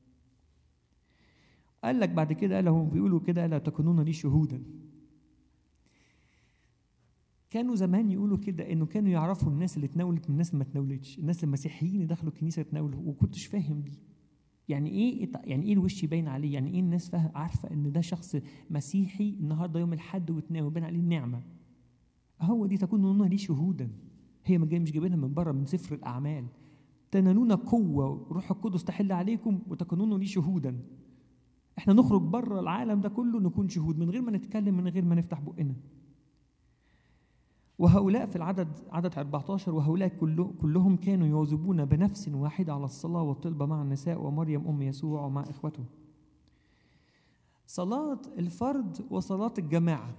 S6: قال لك بعد كده قال لهم بيقولوا كده لا تكونون لي شهودا كانوا زمان يقولوا كده انه كانوا يعرفوا الناس اللي اتناولت من الناس اللي ما اتناولتش الناس المسيحيين اللي دخلوا الكنيسه يتناولوا وكنتش فاهم دي يعني ايه يعني ايه الوش باين عليه يعني ايه الناس فاهم عارفه ان ده شخص مسيحي النهارده يوم الحد وتناول باين عليه النعمه هو دي تكون نونها ليه شهودا هي ما جاي مش جايبينها من بره من سفر الاعمال تنالون قوه روح القدس تحل عليكم وتكونون لي شهودا احنا نخرج بره العالم ده كله نكون شهود من غير ما نتكلم من غير ما نفتح بقنا وهؤلاء في العدد عدد 14 وهؤلاء كله كلهم كانوا يواظبون بنفس واحدة على الصلاة والطلبة مع النساء ومريم أم يسوع ومع إخوته صلاة الفرد وصلاة الجماعة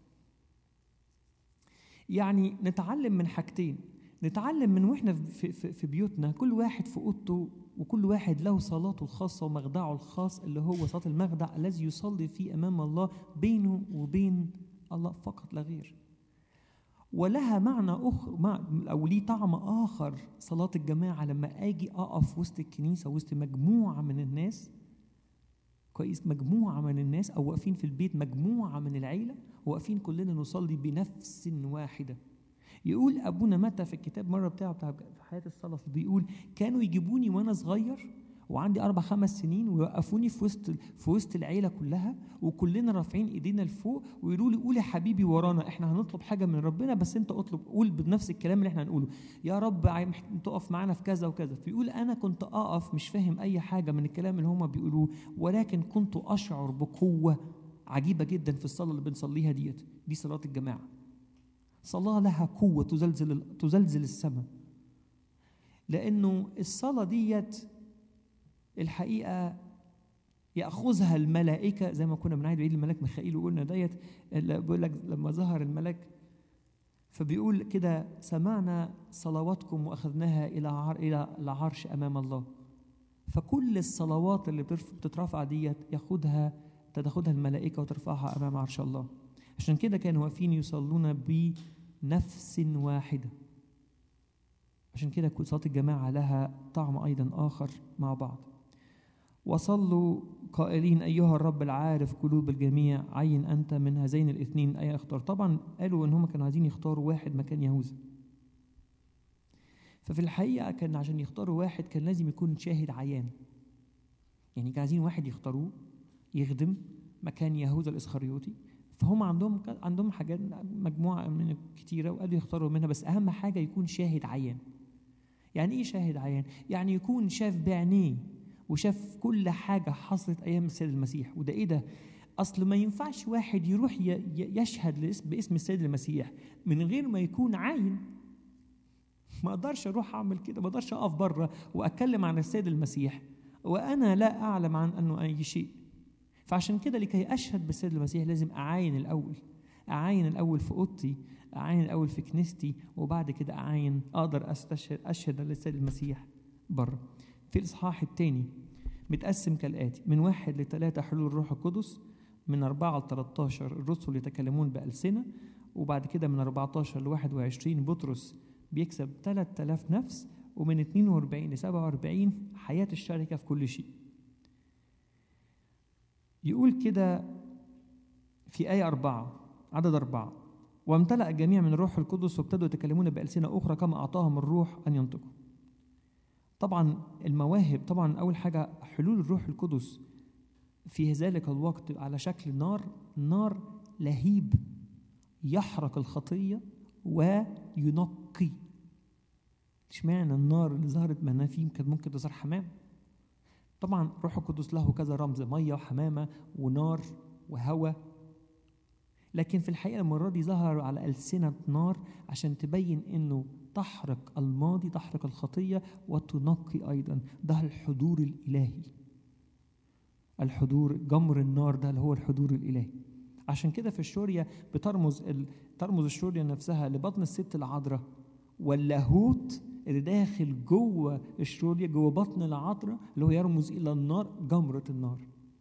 S6: يعني نتعلم من حاجتين نتعلم من واحنا في, في, في بيوتنا كل واحد في اوضته وكل واحد له صلاته الخاصة ومخدعه الخاص اللي هو صلاة المخدع الذي يصلي فيه أمام الله بينه وبين الله فقط لا غير ولها معنى أخر أو ليه طعم آخر صلاة الجماعة لما أجي أقف وسط الكنيسة وسط مجموعة من الناس كويس مجموعة من الناس أو واقفين في البيت مجموعة من العيلة واقفين كلنا نصلي بنفس واحدة يقول أبونا متى في الكتاب مرة بتاعه بتاع حياة الصلاة بيقول كانوا يجيبوني وأنا صغير وعندي اربع خمس سنين ويوقفوني في وسط في وسط العيله كلها وكلنا رافعين ايدينا لفوق ويقولوا لي قول يا حبيبي ورانا احنا هنطلب حاجه من ربنا بس انت اطلب قول بنفس الكلام اللي احنا هنقوله يا رب تقف معانا في كذا وكذا فيقول انا كنت اقف مش فاهم اي حاجه من الكلام اللي هما بيقولوه ولكن كنت اشعر بقوه عجيبه جدا في الصلاه اللي بنصليها ديت دي صلاه الجماعه صلاه لها قوه تزلزل تزلزل السماء لانه الصلاه ديت الحقيقه ياخذها الملائكه زي ما كنا بنعيد بعيد الملاك ميخائيل وقلنا ديت بيقول لك لما ظهر الملاك فبيقول كده سمعنا صلواتكم واخذناها الى عر الى العرش امام الله فكل الصلوات اللي بتترفع ديت ياخدها تاخدها الملائكه وترفعها امام عرش الله عشان كده كانوا واقفين يصلون بنفس واحده عشان كده كل صلاة الجماعة لها طعم أيضا آخر مع بعض وصلوا قائلين أيها الرب العارف قلوب الجميع عين أنت من هذين الاثنين أي اختار طبعا قالوا إن هم كانوا عايزين يختاروا واحد مكان يهوذا ففي الحقيقة كان عشان يختاروا واحد كان لازم يكون شاهد عيان يعني كانوا عايزين واحد يختاروه يخدم مكان يهوذا الإسخريوطي فهم عندهم عندهم حاجات مجموعة من كتيرة وقالوا يختاروا منها بس أهم حاجة يكون شاهد عيان يعني إيه شاهد عيان؟ يعني يكون شاف بعينيه وشاف كل حاجة حصلت أيام السيد المسيح وده إيه ده؟ أصل ما ينفعش واحد يروح ي- ي- يشهد لاسم- باسم السيد المسيح من غير ما يكون عاين ما اقدرش اروح اعمل كده ما اقدرش اقف بره واتكلم عن السيد المسيح وانا لا اعلم عن انه اي شيء فعشان كده لكي اشهد بالسيد المسيح لازم اعاين الاول اعاين الاول في اوضتي اعاين الاول في كنيستي وبعد كده اعاين اقدر استشهد اشهد للسيد المسيح بره في الاصحاح الثاني متقسم كالاتي من واحد لثلاثه حلول الروح القدس من أربعة ل 13 الرسل يتكلمون بألسنة وبعد كده من 14 ل 21 بطرس بيكسب 3000 نفس ومن 42 ل 47 حياة الشركة في كل شيء يقول كده في آية أربعة عدد أربعة وامتلأ الجميع من الروح القدس وابتدوا يتكلمون بألسنة أخرى كما أعطاهم الروح أن ينطقوا طبعا المواهب طبعا أول حاجة حلول الروح القدس في ذلك الوقت على شكل نار نار لهيب يحرق الخطية وينقي اشمعنى النار اللي ظهرت منافيم كانت ممكن تظهر حمام طبعا روح القدس له كذا رمز ميه وحمامه ونار وهواء لكن في الحقيقه المره دي ظهر على السنه نار عشان تبين انه تحرق الماضي تحرق الخطيه وتنقي ايضا ده الحضور الالهي الحضور جمر النار ده اللي هو الحضور الالهي عشان كده في الشورية بترمز ال... ترمز الشورية نفسها لبطن الست العذراء واللاهوت اللي داخل جوه الشورية جوه بطن العذراء اللي هو يرمز إلى النار جمرة النار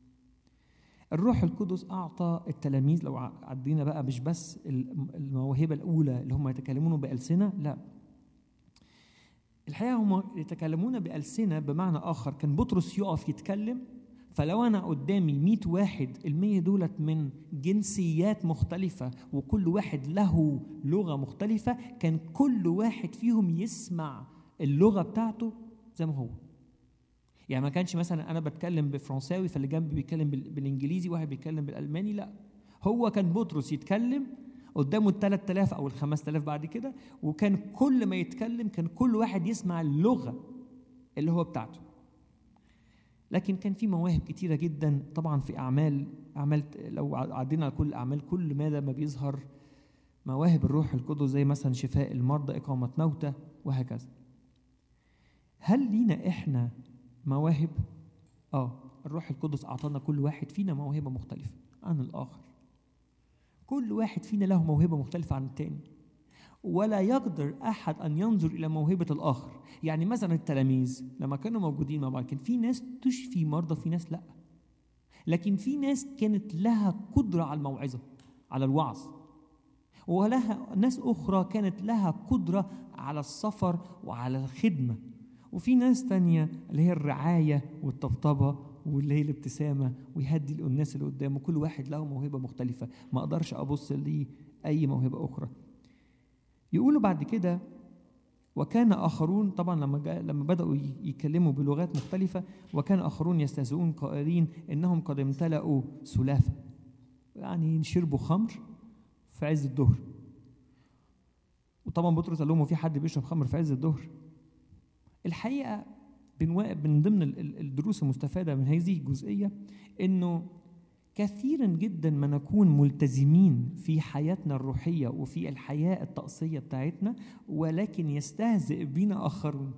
S6: الروح القدس أعطى التلاميذ لو عدينا بقى مش بس الموهبة الأولى اللي هم يتكلمون بألسنة لا الحقيقة هم يتكلمون بألسنة بمعنى آخر كان بطرس يقف يتكلم فلو أنا قدامي مئة واحد المية دولت من جنسيات مختلفة وكل واحد له لغة مختلفة كان كل واحد فيهم يسمع اللغة بتاعته زي ما هو يعني ما كانش مثلا أنا بتكلم بفرنساوي فاللي جنبي بيتكلم بالإنجليزي واحد بيتكلم بالألماني لا هو كان بطرس يتكلم قدامه ال 3000 أو ال 5000 بعد كده وكان كل ما يتكلم كان كل واحد يسمع اللغة اللي هو بتاعته لكن كان في مواهب كتيره جدا طبعا في اعمال اعمال لو عدينا على كل الاعمال كل ماذا ما بيظهر مواهب الروح القدس زي مثلا شفاء المرضى اقامه موتى وهكذا هل لينا احنا مواهب اه الروح القدس اعطانا كل واحد فينا موهبه مختلفه عن الاخر كل واحد فينا له موهبه مختلفه عن التاني ولا يقدر احد ان ينظر الى موهبه الاخر يعني مثلا التلاميذ لما كانوا موجودين مع بعض كان في ناس تشفي مرضى في ناس لا لكن في ناس كانت لها قدره على الموعظه على الوعظ ولها ناس اخرى كانت لها قدره على السفر وعلى الخدمه وفي ناس تانية اللي هي الرعايه والطبطبه واللي هي الابتسامه ويهدي الناس اللي قدامه كل واحد له موهبه مختلفه ما اقدرش ابص لاي موهبه اخرى يقولوا بعد كده وكان آخرون طبعا لما جاء لما بدأوا يتكلموا بلغات مختلفة وكان آخرون يستهزئون قائلين إنهم قد امتلأوا سلافة يعني شربوا خمر في عز الظهر وطبعا بطرس قال لهم هو في حد بيشرب خمر في عز الظهر الحقيقة من ضمن الدروس المستفادة من هذه الجزئية إنه كثيرا جدا ما نكون ملتزمين في حياتنا الروحيه وفي الحياه الطقسيه بتاعتنا ولكن يستهزئ بنا اخرون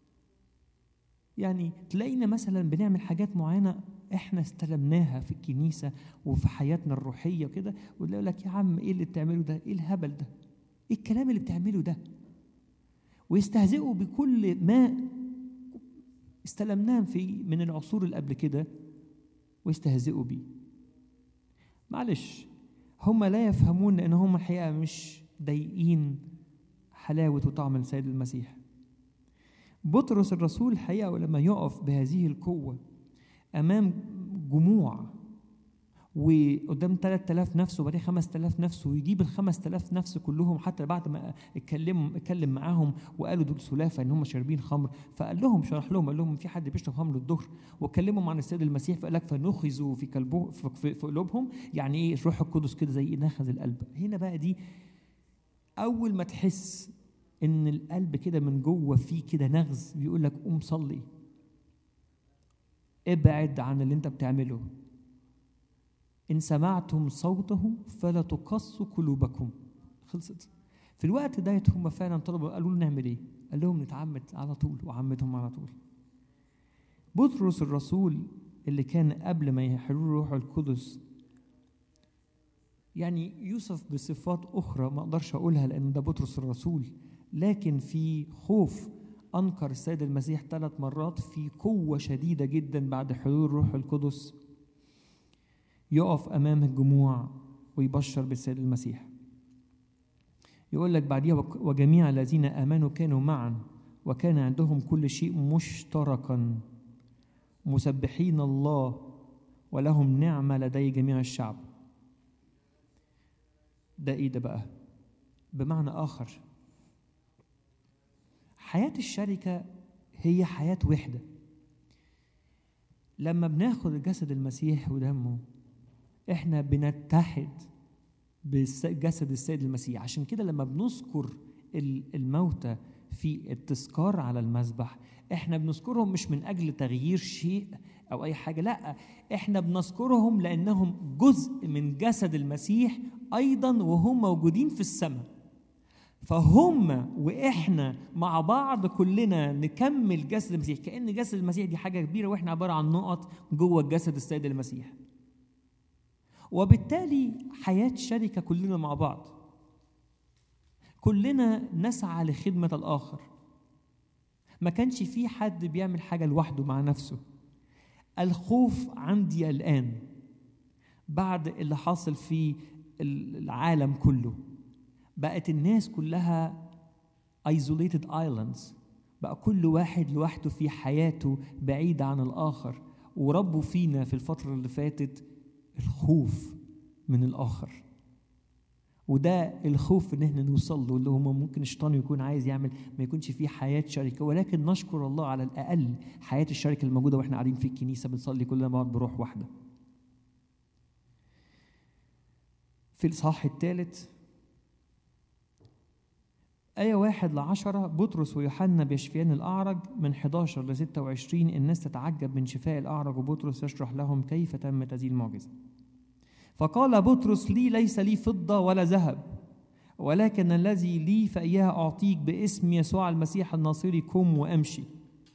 S6: يعني تلاقينا مثلا بنعمل حاجات معينه احنا استلمناها في الكنيسه وفي حياتنا الروحيه وكده ويقول لك يا عم ايه اللي بتعمله ده ايه الهبل ده ايه الكلام اللي بتعمله ده ويستهزئوا بكل ما استلمناه في من العصور اللي قبل كده ويستهزئوا بيه معلش هم لا يفهمون ان هم الحقيقه مش ضايقين حلاوه وطعم السيد المسيح بطرس الرسول الحقيقة لما يقف بهذه القوة أمام جموع وقدام 3000 نفس وبعدين 5000 نفس ويجيب ال 5000 نفس كلهم حتى بعد ما اتكلم اتكلم معاهم وقالوا دول سلافه ان هم شاربين خمر فقال لهم شرح لهم قال لهم في حد بيشرب خمر الظهر وكلمهم عن السيد المسيح فقال لك فنخذوا في قلبه في, في, في قلوبهم يعني ايه الروح القدس كده زي نخذ القلب هنا بقى دي اول ما تحس ان القلب كده من جوه فيه كده نغز بيقول لك قوم صلي ابعد عن اللي انت بتعمله إن سمعتم صوته فلا تقصوا قلوبكم خلصت في الوقت ده هم فعلا طلبوا قالوا له نعمل ايه؟ قال لهم نتعمد على طول وعمدهم على طول بطرس الرسول اللي كان قبل ما يحلوا روح القدس يعني يوصف بصفات أخرى ما أقدرش أقولها لأن ده بطرس الرسول لكن في خوف أنكر السيد المسيح ثلاث مرات في قوة شديدة جدا بعد حلول روح القدس يقف امام الجموع ويبشر بالسيد المسيح يقول لك بعديها وجميع الذين امنوا كانوا معا وكان عندهم كل شيء مشتركا مسبحين الله ولهم نعمه لدي جميع الشعب ده ايه ده بقى بمعنى اخر حياه الشركه هي حياه وحده لما بناخد جسد المسيح ودمه احنا بنتحد بجسد السيد المسيح عشان كده لما بنذكر الموتى في التذكار على المذبح احنا بنذكرهم مش من اجل تغيير شيء او اي حاجه لا احنا بنذكرهم لانهم جزء من جسد المسيح ايضا وهم موجودين في السماء فهم واحنا مع بعض كلنا نكمل جسد المسيح كان جسد المسيح دي حاجه كبيره واحنا عباره عن نقط جوه جسد السيد المسيح وبالتالي حياة شركة كلنا مع بعض كلنا نسعى لخدمة الآخر ما كانش في حد بيعمل حاجة لوحده مع نفسه الخوف عندي الآن بعد اللي حاصل في العالم كله بقت الناس كلها isolated islands بقى كل واحد لوحده في حياته بعيد عن الآخر وربوا فينا في الفترة اللي فاتت الخوف من الآخر وده الخوف ان احنا نوصل له اللي هو ممكن الشيطان يكون عايز يعمل ما يكونش فيه حياه شركه ولكن نشكر الله على الاقل حياه الشركه الموجوده واحنا قاعدين في الكنيسه بنصلي كلنا مع بعض بروح واحده. في الاصحاح الثالث آية واحد لعشرة بطرس ويوحنا بيشفيان الأعرج من 11 ل 26 الناس تتعجب من شفاء الأعرج وبطرس يشرح لهم كيف تمت هذه المعجزة. فقال بطرس لي ليس لي فضة ولا ذهب ولكن الذي لي فإياه أعطيك باسم يسوع المسيح الناصري قم وأمشي.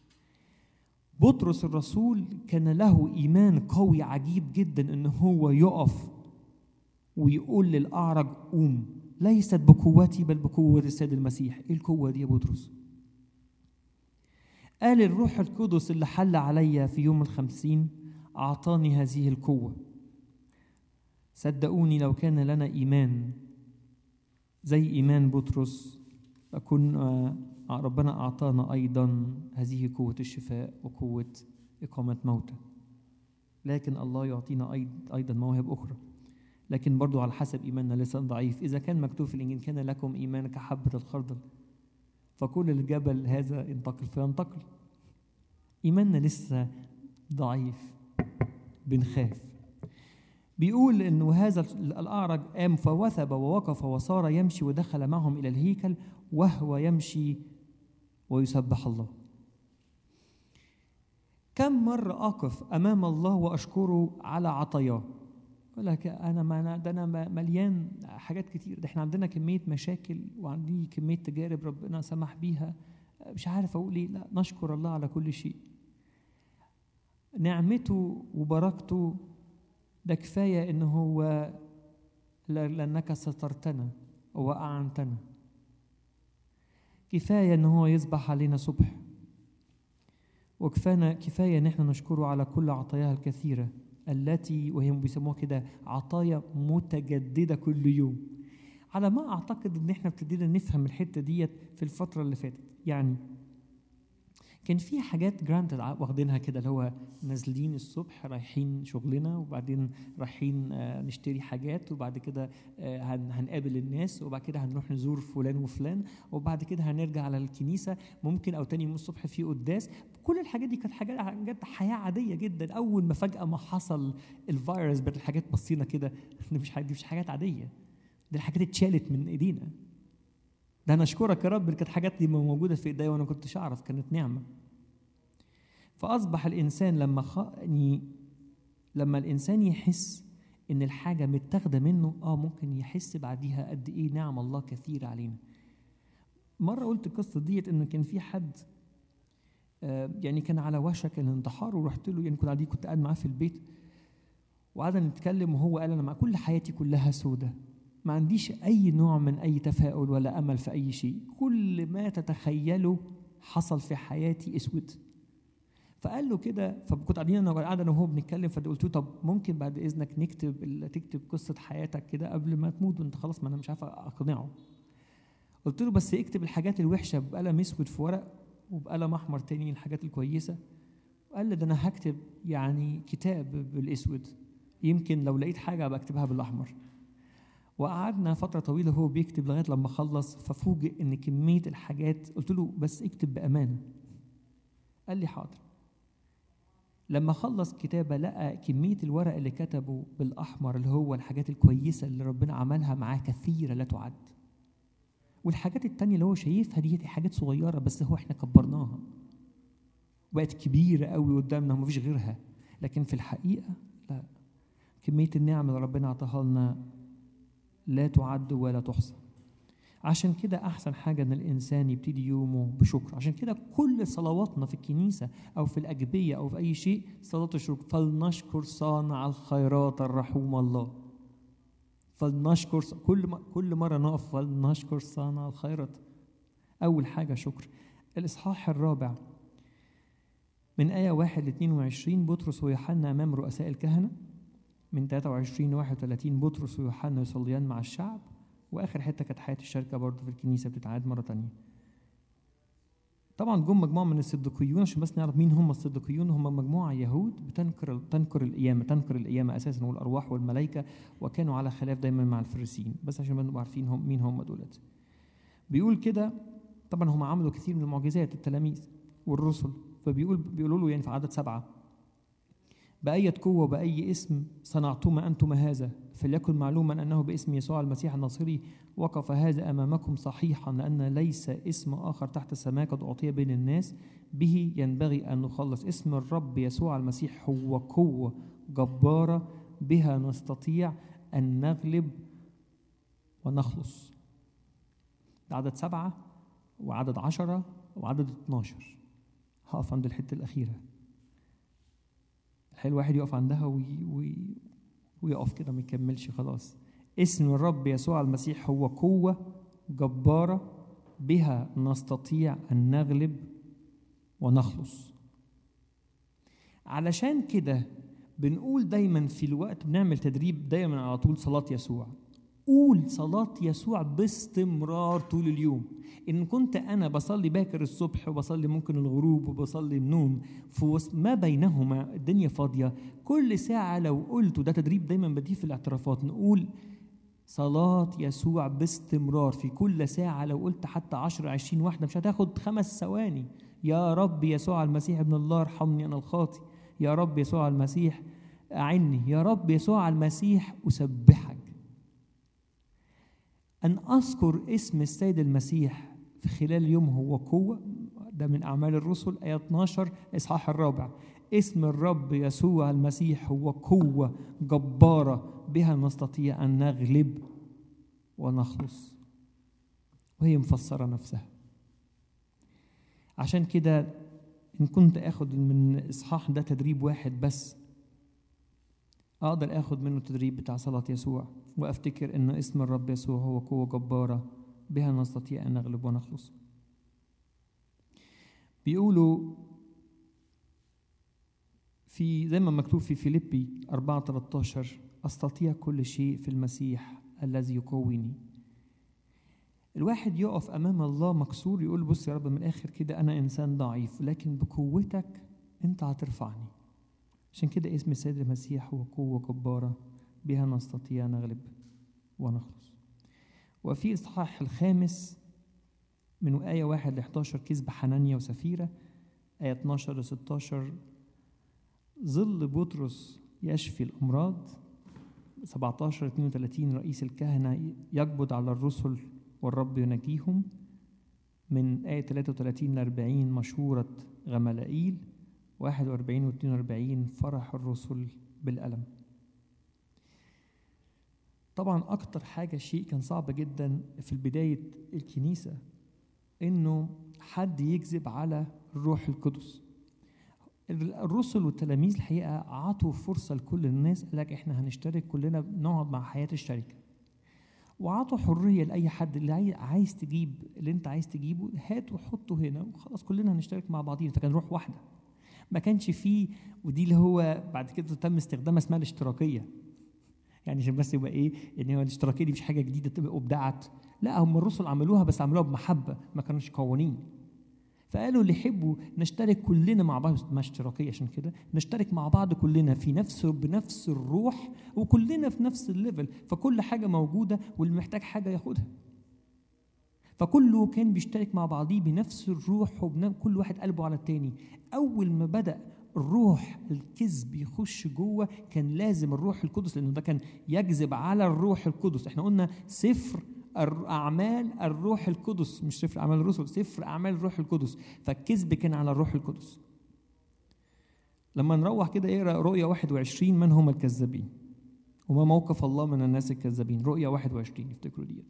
S6: بطرس الرسول كان له إيمان قوي عجيب جدا إن هو يقف ويقول للأعرج قوم ليست بقوتي بل بقوة السيد المسيح ايه القوة دي يا بطرس قال الروح القدس اللي حل عليا في يوم الخمسين أعطاني هذه القوة صدقوني لو كان لنا إيمان زي إيمان بطرس أكون ربنا أعطانا أيضا هذه قوة الشفاء وقوة إقامة موتى لكن الله يعطينا أيضا مواهب أخرى لكن برضو على حسب إيماننا لسه ضعيف إذا كان مكتوب في الإنجيل كان لكم إيمان كحبة الخردل فكل الجبل هذا ينتقل فينتقل إيماننا لسه ضعيف بنخاف بيقول انه هذا الاعرج قام فوثب ووقف وصار يمشي ودخل معهم الى الهيكل وهو يمشي ويسبح الله كم مرة أقف أمام الله وأشكره على عطاياه يقول لك أنا ما ده أنا مليان حاجات كتير ده إحنا عندنا كمية مشاكل وعندي كمية تجارب ربنا سمح بيها مش عارف أقول إيه لا نشكر الله على كل شيء نعمته وبركته ده كفاية إن هو لأنك سترتنا وأعنتنا كفاية إن هو يصبح علينا صبح وكفانا كفاية إن احنا نشكره على كل عطاياها الكثيرة التي وهي بيسموها كده عطايا متجددة كل يوم على ما أعتقد إن احنا ابتدينا نفهم الحتة ديت في الفترة اللي فاتت يعني كان في حاجات جرانتد واخدينها كده اللي هو نازلين الصبح رايحين شغلنا وبعدين رايحين آه، نشتري حاجات وبعد كده آه، هن- هنقابل الناس وبعد كده هنروح نزور فلان وفلان وبعد كده هنرجع على الكنيسه ممكن او تاني يوم الصبح في قداس كل الحاجات دي كانت حاجات حاجات حياه عاديه جدا اول ما فجاه ما حصل الفيروس بقت الحاجات بصينا كده دي مش دي مش حاجات عاديه دي الحاجات اتشالت من ايدينا ده انا اشكرك يا رب إن كانت حاجات دي موجوده في ايديا وانا كنتش اعرف كانت نعمه فاصبح الانسان لما خ... يعني لما الانسان يحس ان الحاجه متاخده منه اه ممكن يحس بعديها قد ايه نعم الله كثيره علينا مره قلت القصه ديت ان كان في حد آه يعني كان على وشك الانتحار ورحت له يعني كنت قاعد كنت قاعد معاه في البيت وقعدنا نتكلم وهو قال انا مع كل حياتي كلها سودة ما عنديش اي نوع من اي تفاؤل ولا امل في اي شيء كل ما تتخيله حصل في حياتي اسود فقال له كده فكنت قاعدين انا قاعد انا وهو بنتكلم فقلت له طب ممكن بعد اذنك نكتب ال- تكتب قصه حياتك كده قبل ما تموت وانت خلاص ما انا مش عارف اقنعه قلت له بس اكتب الحاجات الوحشه بقلم اسود في ورق وبقلم احمر تاني الحاجات الكويسه قال لي ده انا هكتب يعني كتاب بالاسود يمكن لو لقيت حاجه ابقى اكتبها بالاحمر وقعدنا فتره طويله هو بيكتب لغايه لما خلص ففوجئ ان كميه الحاجات قلت له بس اكتب بامانه قال لي حاضر لما خلص كتابه لقى كميه الورق اللي كتبه بالاحمر اللي هو الحاجات الكويسه اللي ربنا عملها معاه كثيره لا تعد والحاجات التانية اللي هو شايفها دي حاجات صغيرة بس هو احنا كبرناها بقت كبيرة قوي قدامنا ومفيش غيرها لكن في الحقيقة لا كمية النعم اللي ربنا عطاها لنا لا تعد ولا تحصى عشان كده أحسن حاجة إن الإنسان يبتدي يومه بشكر عشان كده كل صلواتنا في الكنيسة أو في الأجبية أو في أي شيء صلاة الشكر فلنشكر صانع الخيرات الرحوم الله فلنشكر كل ما كل مرة نقف فلنشكر صانع الخيرات أول حاجة شكر الإصحاح الرابع من آية واحد ل 22 بطرس ويوحنا أمام رؤساء الكهنة من 23 ل 31 بطرس ويوحنا يصليان مع الشعب وآخر حتة كانت حياة الشركة برضه في الكنيسة بتتعاد مرة تانية طبعا جم مجموعة من الصديقيون عشان بس نعرف مين هم الصديقيون هم مجموعة يهود بتنكر تنكر القيامة تنكر القيامة أساسا والأرواح والملائكة وكانوا على خلاف دايما مع الفريسيين بس عشان نبقى عارفين هم مين هم دولت بيقول كده طبعا هم عملوا كثير من المعجزات التلاميذ والرسل فبيقول بيقولوا له يعني في عدد سبعة بأية قوة وبأي اسم صنعتما أنتم هذا فليكن معلوما أنه باسم يسوع المسيح الناصري وقف هذا أمامكم صحيحا لأن ليس اسم آخر تحت السماء قد أعطي بين الناس به ينبغي أن نخلص اسم الرب يسوع المسيح هو قوة جبارة بها نستطيع أن نغلب ونخلص ده عدد سبعة وعدد عشرة وعدد 12 هقف عند الحتة الأخيرة الحلو الواحد يقف عندها وي وي ويقف كده ما يكملش خلاص اسم الرب يسوع المسيح هو قوة جبارة بها نستطيع أن نغلب ونخلص علشان كده بنقول دايما في الوقت بنعمل تدريب دايما على طول صلاة يسوع قول صلاة يسوع باستمرار طول اليوم إن كنت أنا بصلي باكر الصبح وبصلي ممكن الغروب وبصلي النوم في وسط ما بينهما الدنيا فاضية كل ساعة لو قلت وده تدريب دايما بديه في الاعترافات نقول صلاة يسوع باستمرار في كل ساعة لو قلت حتى عشر عشرين واحدة مش هتاخد خمس ثواني يا رب يسوع المسيح ابن الله ارحمني أنا الخاطي يا رب يسوع المسيح أعني يا رب يسوع المسيح أسبحك أن أذكر اسم السيد المسيح في خلال اليوم هو قوة ده من أعمال الرسل آية 12 إصحاح الرابع اسم الرب يسوع المسيح هو قوة جبارة بها نستطيع أن نغلب ونخلص وهي مفسرة نفسها عشان كده إن كنت آخد من الإصحاح ده تدريب واحد بس أقدر آخد منه التدريب بتاع صلاة يسوع وأفتكر إن اسم الرب يسوع هو قوة جبارة بها نستطيع أن نغلب ونخلص بيقولوا في زي ما مكتوب في فيليبي 4 13 أستطيع كل شيء في المسيح الذي يقويني الواحد يقف امام الله مكسور يقول بص يا رب من الاخر كده انا انسان ضعيف لكن بقوتك انت هترفعني عشان كده اسم السيد المسيح هو قوه جباره بها نستطيع نغلب ونخلص وفي اصحاح الخامس من آية واحد ل 11 كذب حنانيا وسفيرة آية 12 ل 16 ظل بطرس يشفي الأمراض 17 32 رئيس الكهنة يقبض على الرسل والرب ينجيهم من آية 33 ل 40 مشورة غملائيل 41 و 42 فرح الرسل بالألم طبعا أكتر حاجة شيء كان صعب جدا في بداية الكنيسة إنه حد يكذب على الروح القدس الرسل والتلاميذ الحقيقة عطوا فرصة لكل الناس قال لك إحنا هنشترك كلنا نقعد مع حياة الشركة وعطوا حرية لأي حد اللي عاي- عايز تجيب اللي أنت عايز تجيبه هات وحطه هنا وخلاص كلنا هنشترك مع بعضين فكان روح واحدة ما كانش فيه ودي اللي هو بعد كده تم استخدامها اسمها الاشتراكية يعني عشان بس يبقى ايه ان هو الاشتراكيه دي مش حاجه جديده تبقى ابدعت لا هم الرسل عملوها بس عملوها بمحبه ما كانوش قوانين فقالوا اللي يحبوا نشترك كلنا مع بعض ما اشتراكيه عشان كده نشترك مع بعض كلنا في نفس بنفس الروح وكلنا في نفس الليفل فكل حاجه موجوده واللي محتاج حاجه ياخدها فكله كان بيشترك مع بعضيه بنفس الروح وكل واحد قلبه على التاني اول ما بدا الروح الكذب يخش جوه كان لازم الروح القدس لانه ده كان يجذب على الروح القدس احنا قلنا سفر الر- اعمال الروح القدس مش سفر اعمال الرسل سفر اعمال الروح القدس فالكذب كان على الروح القدس لما نروح كده اقرا رؤيا 21 من هم الكذابين وما موقف الله من الناس الكذابين رؤيا 21 افتكروا دي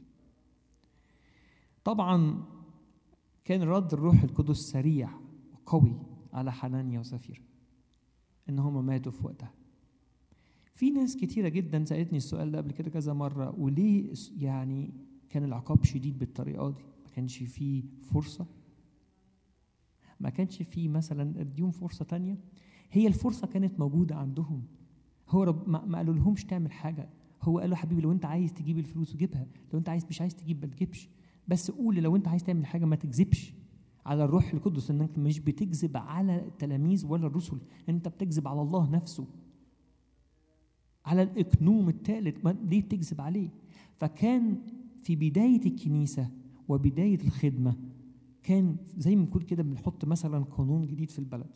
S6: طبعا كان رد الروح القدس سريع وقوي على حنانيا وسفيرة ان هم ماتوا في وقتها في ناس كتيرة جدا سألتني السؤال ده قبل كده كذا مرة وليه اس- يعني كان العقاب شديد بالطريقة دي ما كانش فيه فرصة ما كانش فيه مثلا اديهم فرصة تانية هي الفرصة كانت موجودة عندهم هو رب ما, ما قالوا لهمش تعمل حاجة هو قال له حبيبي لو انت عايز تجيب الفلوس جيبها لو انت عايز مش عايز تجيب ما تجيبش بس قول لو انت عايز تعمل حاجة ما تكذبش على الروح القدس انك مش بتكذب على التلاميذ ولا الرسل انت بتكذب على الله نفسه على الاقنوم الثالث ما- ليه بتكذب عليه فكان في بدايه الكنيسه وبدايه الخدمه كان زي ما نقول كده بنحط مثلا قانون جديد في البلد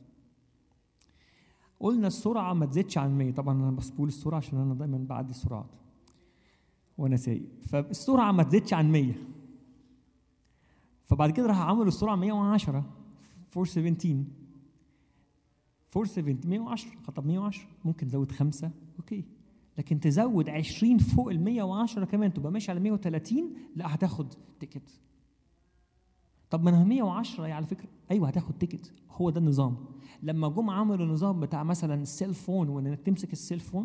S6: قلنا السرعه ما تزيدش عن 100 طبعا انا بس بقول السرعه عشان انا دايما بعدي السرعات وانا سايق فالسرعه ما تزيدش عن 100 فبعد كده راح عملوا السرعه 110 417 470 110 خطب 110 ممكن تزود خمسة اوكي لكن تزود 20 فوق ال 110 كمان تبقى ماشي على 130 لا هتاخد تيكت طب ما انا 110 يعني على فكره ايوه هتاخد تيكت هو ده النظام لما جم عملوا النظام بتاع مثلا السيل فون وانك تمسك السيل فون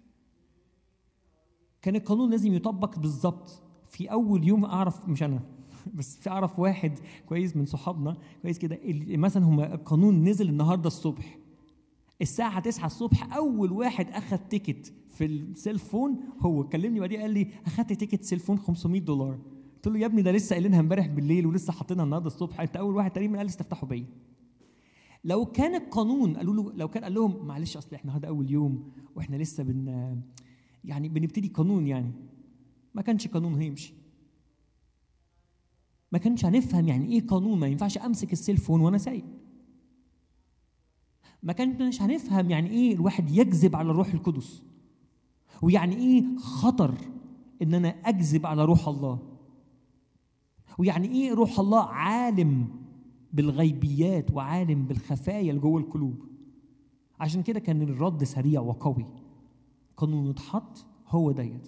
S6: كان القانون لازم يطبق بالظبط في اول يوم اعرف مش انا بس في اعرف واحد كويس من صحابنا كويس كده اللي مثلا هم القانون نزل النهارده الصبح الساعة 9 الصبح أول واحد أخذ تيكت في السيل فون هو كلمني بعدين قال لي أخدت تيكت سيل فون 500 دولار قلت له يا ابني ده لسه قايلينها امبارح بالليل ولسه حاطينها النهارده الصبح أنت أول واحد تقريبا قال لي استفتحوا بيا لو كان القانون قالوا له لو كان قال لهم معلش اصل احنا هذا اول يوم واحنا لسه بن يعني بنبتدي قانون يعني ما كانش قانون هيمشي ما كانش هنفهم يعني ايه قانون ما ينفعش امسك السيل فون وانا سايق ما كانش هنفهم يعني ايه الواحد يكذب على الروح القدس ويعني ايه خطر ان انا اكذب على روح الله ويعني ايه روح الله عالم بالغيبيات وعالم بالخفايا اللي جوه القلوب عشان كده كان الرد سريع وقوي قانون اتحط هو ديت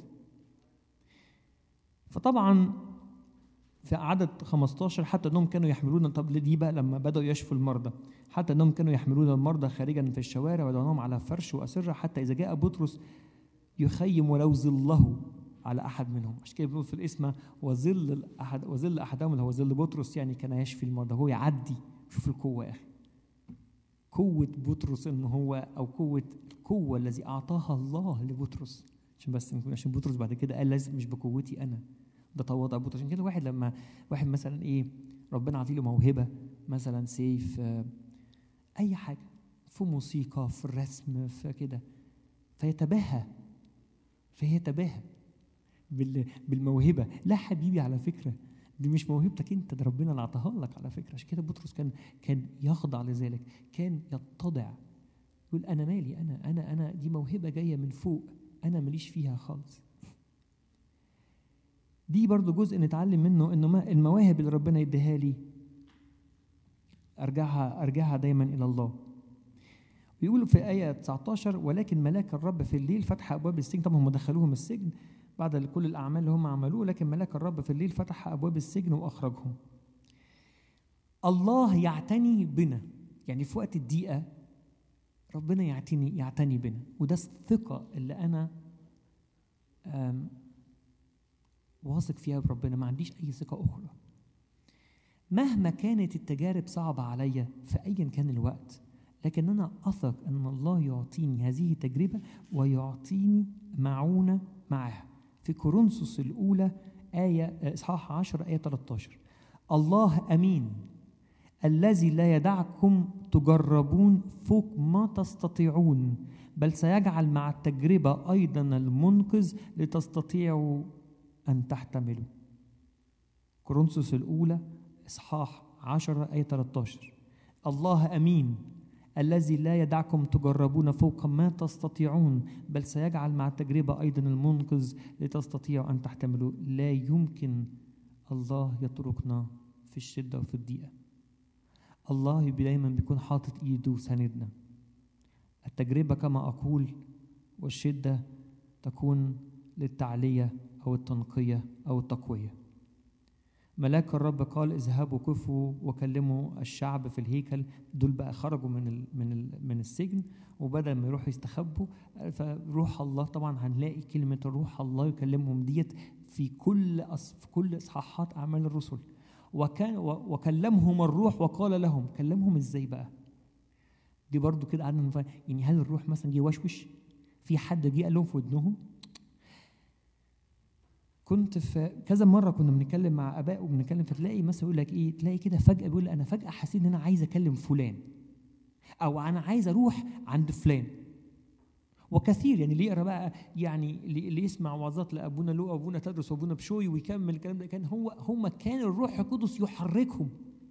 S6: فطبعا في عدد 15 حتى انهم كانوا يحملون طب دي بقى لما بداوا يشفوا المرضى حتى انهم كانوا يحملون المرضى خارجا في الشوارع ويضعونهم على فرش واسره حتى اذا جاء بطرس يخيم ولو ظله على احد منهم عشان كده بيقول في الاسم وظل الاحد وظل احدهم اللي هو ظل بطرس يعني كان يشفي المرضى هو يعدي شوف القوه يا اخي قوه بطرس ان هو او قوه القوه الذي اعطاها الله لبطرس عشان بس نكون عشان بطرس بعد كده قال لازم مش بقوتي انا ده تواضع بطرس عشان كده الواحد لما واحد مثلا ايه ربنا عطيله موهبه مثلا سيف آه، اي حاجه في موسيقى في الرسم في كده فيتباهى فيتباهى بال- بالموهبه لا حبيبي على فكره دي مش موهبتك انت ده ربنا اللي عطاها لك على فكره عشان كده بطرس كان كان يخضع لذلك كان يتضع يقول انا مالي انا انا انا دي موهبه جايه من فوق انا ماليش فيها خالص دي برضو جزء نتعلم منه انه ما- المواهب اللي ربنا يديها لي ارجعها ارجعها دايما الى الله بيقول في آية 19 ولكن ملاك الرب في الليل فتح أبواب السجن طبعا هم دخلوهم السجن بعد كل الأعمال اللي هم عملوه لكن ملاك الرب في الليل فتح أبواب السجن وأخرجهم الله يعتني بنا يعني في وقت الضيقة ربنا يعتني يعتني بنا وده الثقة اللي أنا آم، واثق فيها بربنا ما عنديش أي ثقة أخرى مهما كانت التجارب صعبة عليا في أيا كان الوقت لكن أنا أثق أن الله يعطيني هذه التجربة ويعطيني معونة معها في كورنثوس الأولى آية إصحاح 10 آية 13 الله أمين الذي لا يدعكم تجربون فوق ما تستطيعون بل سيجعل مع التجربة أيضا المنقذ لتستطيعوا أن تحتملوا كورنثوس الأولى إصحاح 10 آية 13 الله أمين الذي لا يدعكم تجربون فوق ما تستطيعون بل سيجعل مع التجربة أيضا المنقذ لتستطيعوا أن تحتملوا لا يمكن الله يتركنا في الشدة وفي الضيقة الله يبقى دايما بيكون حاطط إيده وساندنا التجربة كما أقول والشدة تكون للتعلية أو التنقية أو التقوية ملاك الرب قال اذهبوا كفوا وكلموا الشعب في الهيكل دول بقى خرجوا من ال من ال من السجن وبدل ما يروحوا يستخبوا فروح الله طبعا هنلاقي كلمه روح الله يكلمهم ديت في كل أص في كل اصحاحات اعمال الرسل وكان و- وكلمهم الروح وقال لهم كلمهم ازاي بقى دي برضو كده قعدنا نف- يعني هل الروح مثلا جه وشوش في حد جه قال لهم في ودنهم كنت في كذا مره كنا بنتكلم مع اباء وبنتكلم فتلاقي مثلا يقول لك ايه تلاقي كده فجاه بيقول انا فجاه حسيت ان انا عايز اكلم فلان او انا عايز اروح عند فلان وكثير يعني اللي يقرا بقى يعني اللي اللي يسمع وعظات لابونا لو ابونا تدرس وابونا بشوي ويكمل الكلام ده كان هو هم كان الروح القدس يحركهم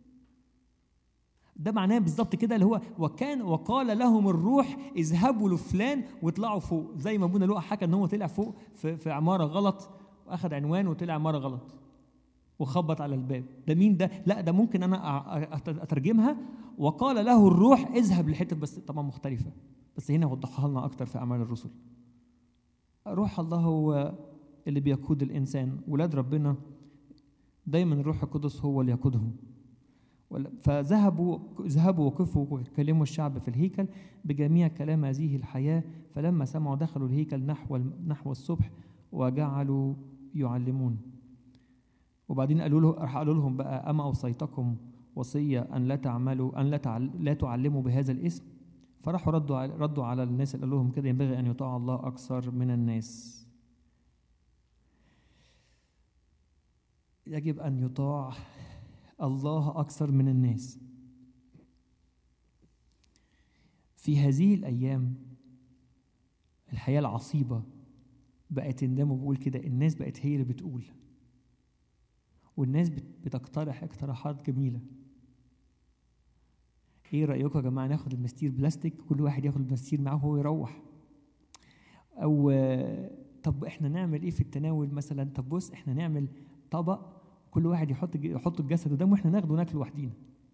S6: ده معناه بالظبط كده اللي هو وكان وقال لهم الروح اذهبوا لفلان واطلعوا فوق زي ما ابونا لوقا حكى ان هو طلع فوق في, في عماره غلط واخد عنوان وطلع عماره غلط وخبط على الباب ده مين ده لا ده ممكن انا أ- أ- اترجمها وقال له الروح اذهب لحته بس طبعا مختلفه بس هنا وضحها لنا اكتر في اعمال الرسل روح الله هو اللي بيقود الانسان ولاد ربنا دايما الروح القدس هو اللي يقودهم ولا- فذهبوا ذهبوا وقفوا وكلموا الشعب في الهيكل بجميع كلام هذه الحياة فلما سمعوا دخلوا الهيكل نحو نحو الصبح وجعلوا يعلمون وبعدين قالوا له راح قالوا لهم بقى أما أوصيتكم وصية أن لا تعملوا أن لا تعل لا تعلموا بهذا الاسم فراحوا ردوا على ردوا على الناس اللي قالوا لهم كده ينبغي أن يطاع الله أكثر من الناس يجب أن يطاع الله أكثر من الناس في هذه الأيام الحياة العصيبة بقت الناس بقول كده الناس بقت هي اللي بتقول والناس بت- بتقترح اقتراحات جميلة ايه رأيكم يا جماعة ناخد المستير بلاستيك كل واحد ياخد المستير معاه وهو يروح او آه، طب احنا نعمل ايه في التناول مثلا طب بص احنا نعمل طبق كل واحد يحط يحط الجسد قدامه واحنا ناخده وناكله لوحدينا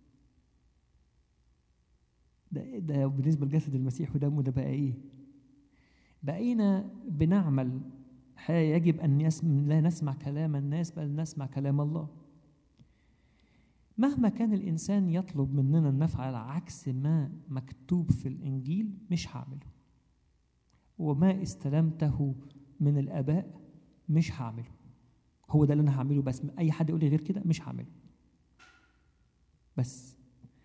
S6: ده ده بالنسبه لجسد المسيح ودمه ده بقى ايه بقينا بنعمل حياة يجب أن يسم لا نسمع كلام الناس بل نسمع كلام الله مهما كان الإنسان يطلب مننا أن نفعل عكس ما مكتوب في الإنجيل مش هعمله وما استلمته من الآباء مش هعمله هو ده اللي أنا هعمله بس أي حد يقول لي غير كده مش هعمله بس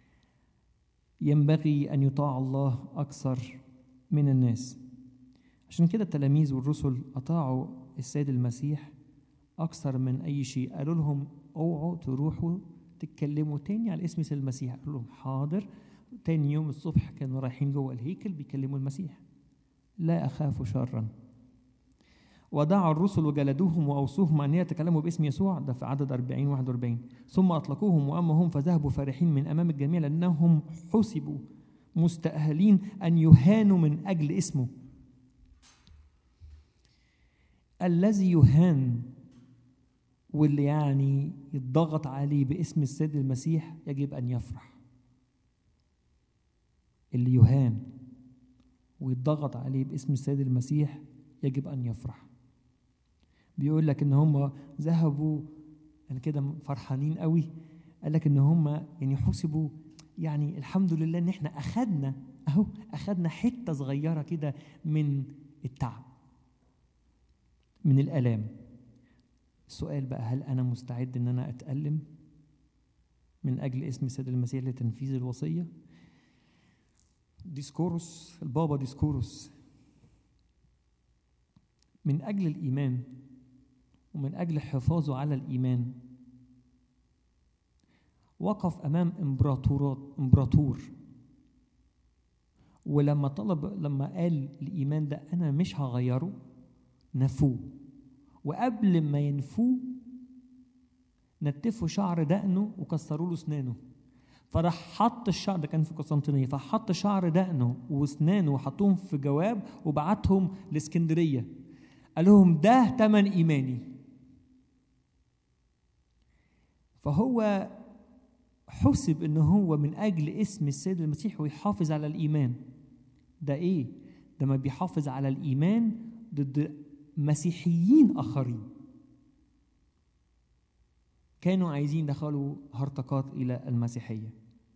S6: ينبغي أن يطاع الله أكثر من الناس عشان كده التلاميذ والرسل أطاعوا السيد المسيح اكثر من اي شيء قالوا لهم اوعوا تروحوا تتكلموا تاني على اسم سيد المسيح قالوا لهم حاضر تاني يوم الصبح كانوا رايحين جوه الهيكل بيكلموا المسيح لا اخاف شرا ودعوا الرسل وجلدوهم واوصوهم ان يتكلموا باسم يسوع ده في عدد 40 41 ثم اطلقوهم واما هم فذهبوا فرحين من امام الجميع لانهم حسبوا مستاهلين ان يهانوا من اجل اسمه الذي يهان واللي يعني يتضغط عليه باسم السيد المسيح يجب ان يفرح اللي يهان ويتضغط عليه باسم السيد المسيح يجب ان يفرح بيقول لك ان هم ذهبوا انا كده فرحانين قوي قال لك ان هم يعني حسبوا يعني الحمد لله ان احنا اخدنا اهو اخدنا حته صغيره كده من التعب من الالام السؤال بقى هل انا مستعد ان انا اتالم من اجل اسم السيد المسيح لتنفيذ الوصيه ديسكوروس البابا ديسكوروس من اجل الايمان ومن اجل حفاظه على الايمان وقف امام امبراطورات امبراطور ولما طلب لما قال الايمان ده انا مش هغيره نفوه وقبل ما ينفوه نتفوا شعر دقنه وكسروا له اسنانه فراح حط الشعر ده كان في قسطنطينيه فحط شعر دقنه واسنانه وحطهم في جواب وبعتهم لاسكندريه قال لهم ده تمن ايماني فهو حسب ان هو من اجل اسم السيد المسيح ويحافظ على الايمان ده ايه ده ما بيحافظ على الايمان ضد مسيحيين اخرين كانوا عايزين يدخلوا هرطقات الى المسيحيه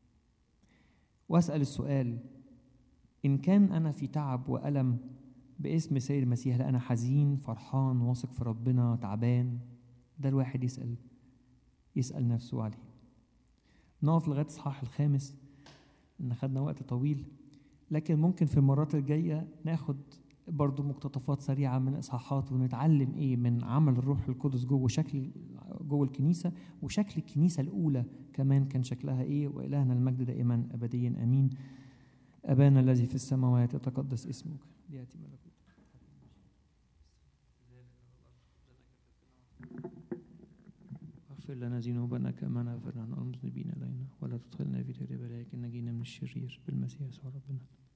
S6: واسال السؤال ان كان انا في تعب والم باسم سيد المسيح لا انا حزين فرحان واثق في ربنا تعبان ده الواحد يسال يسال نفسه عليه نقف لغايه الاصحاح الخامس ان خدنا وقت طويل لكن ممكن في المرات الجايه ناخد برضو مقتطفات سريعه من اصحاحات ونتعلم ايه من عمل الروح القدس جوه شكل جوه الكنيسه وشكل الكنيسه الاولى كمان كان شكلها ايه والهنا المجد دائما ابديا امين ابانا الذي في السماوات يتقدس اسمك لياتي ملكوتك اغفر لنا ذنوبنا كما نغفر عن المذنبين الينا ولا تدخلنا في تجربه لكن نجينا من الشرير بالمسيح يسوع ربنا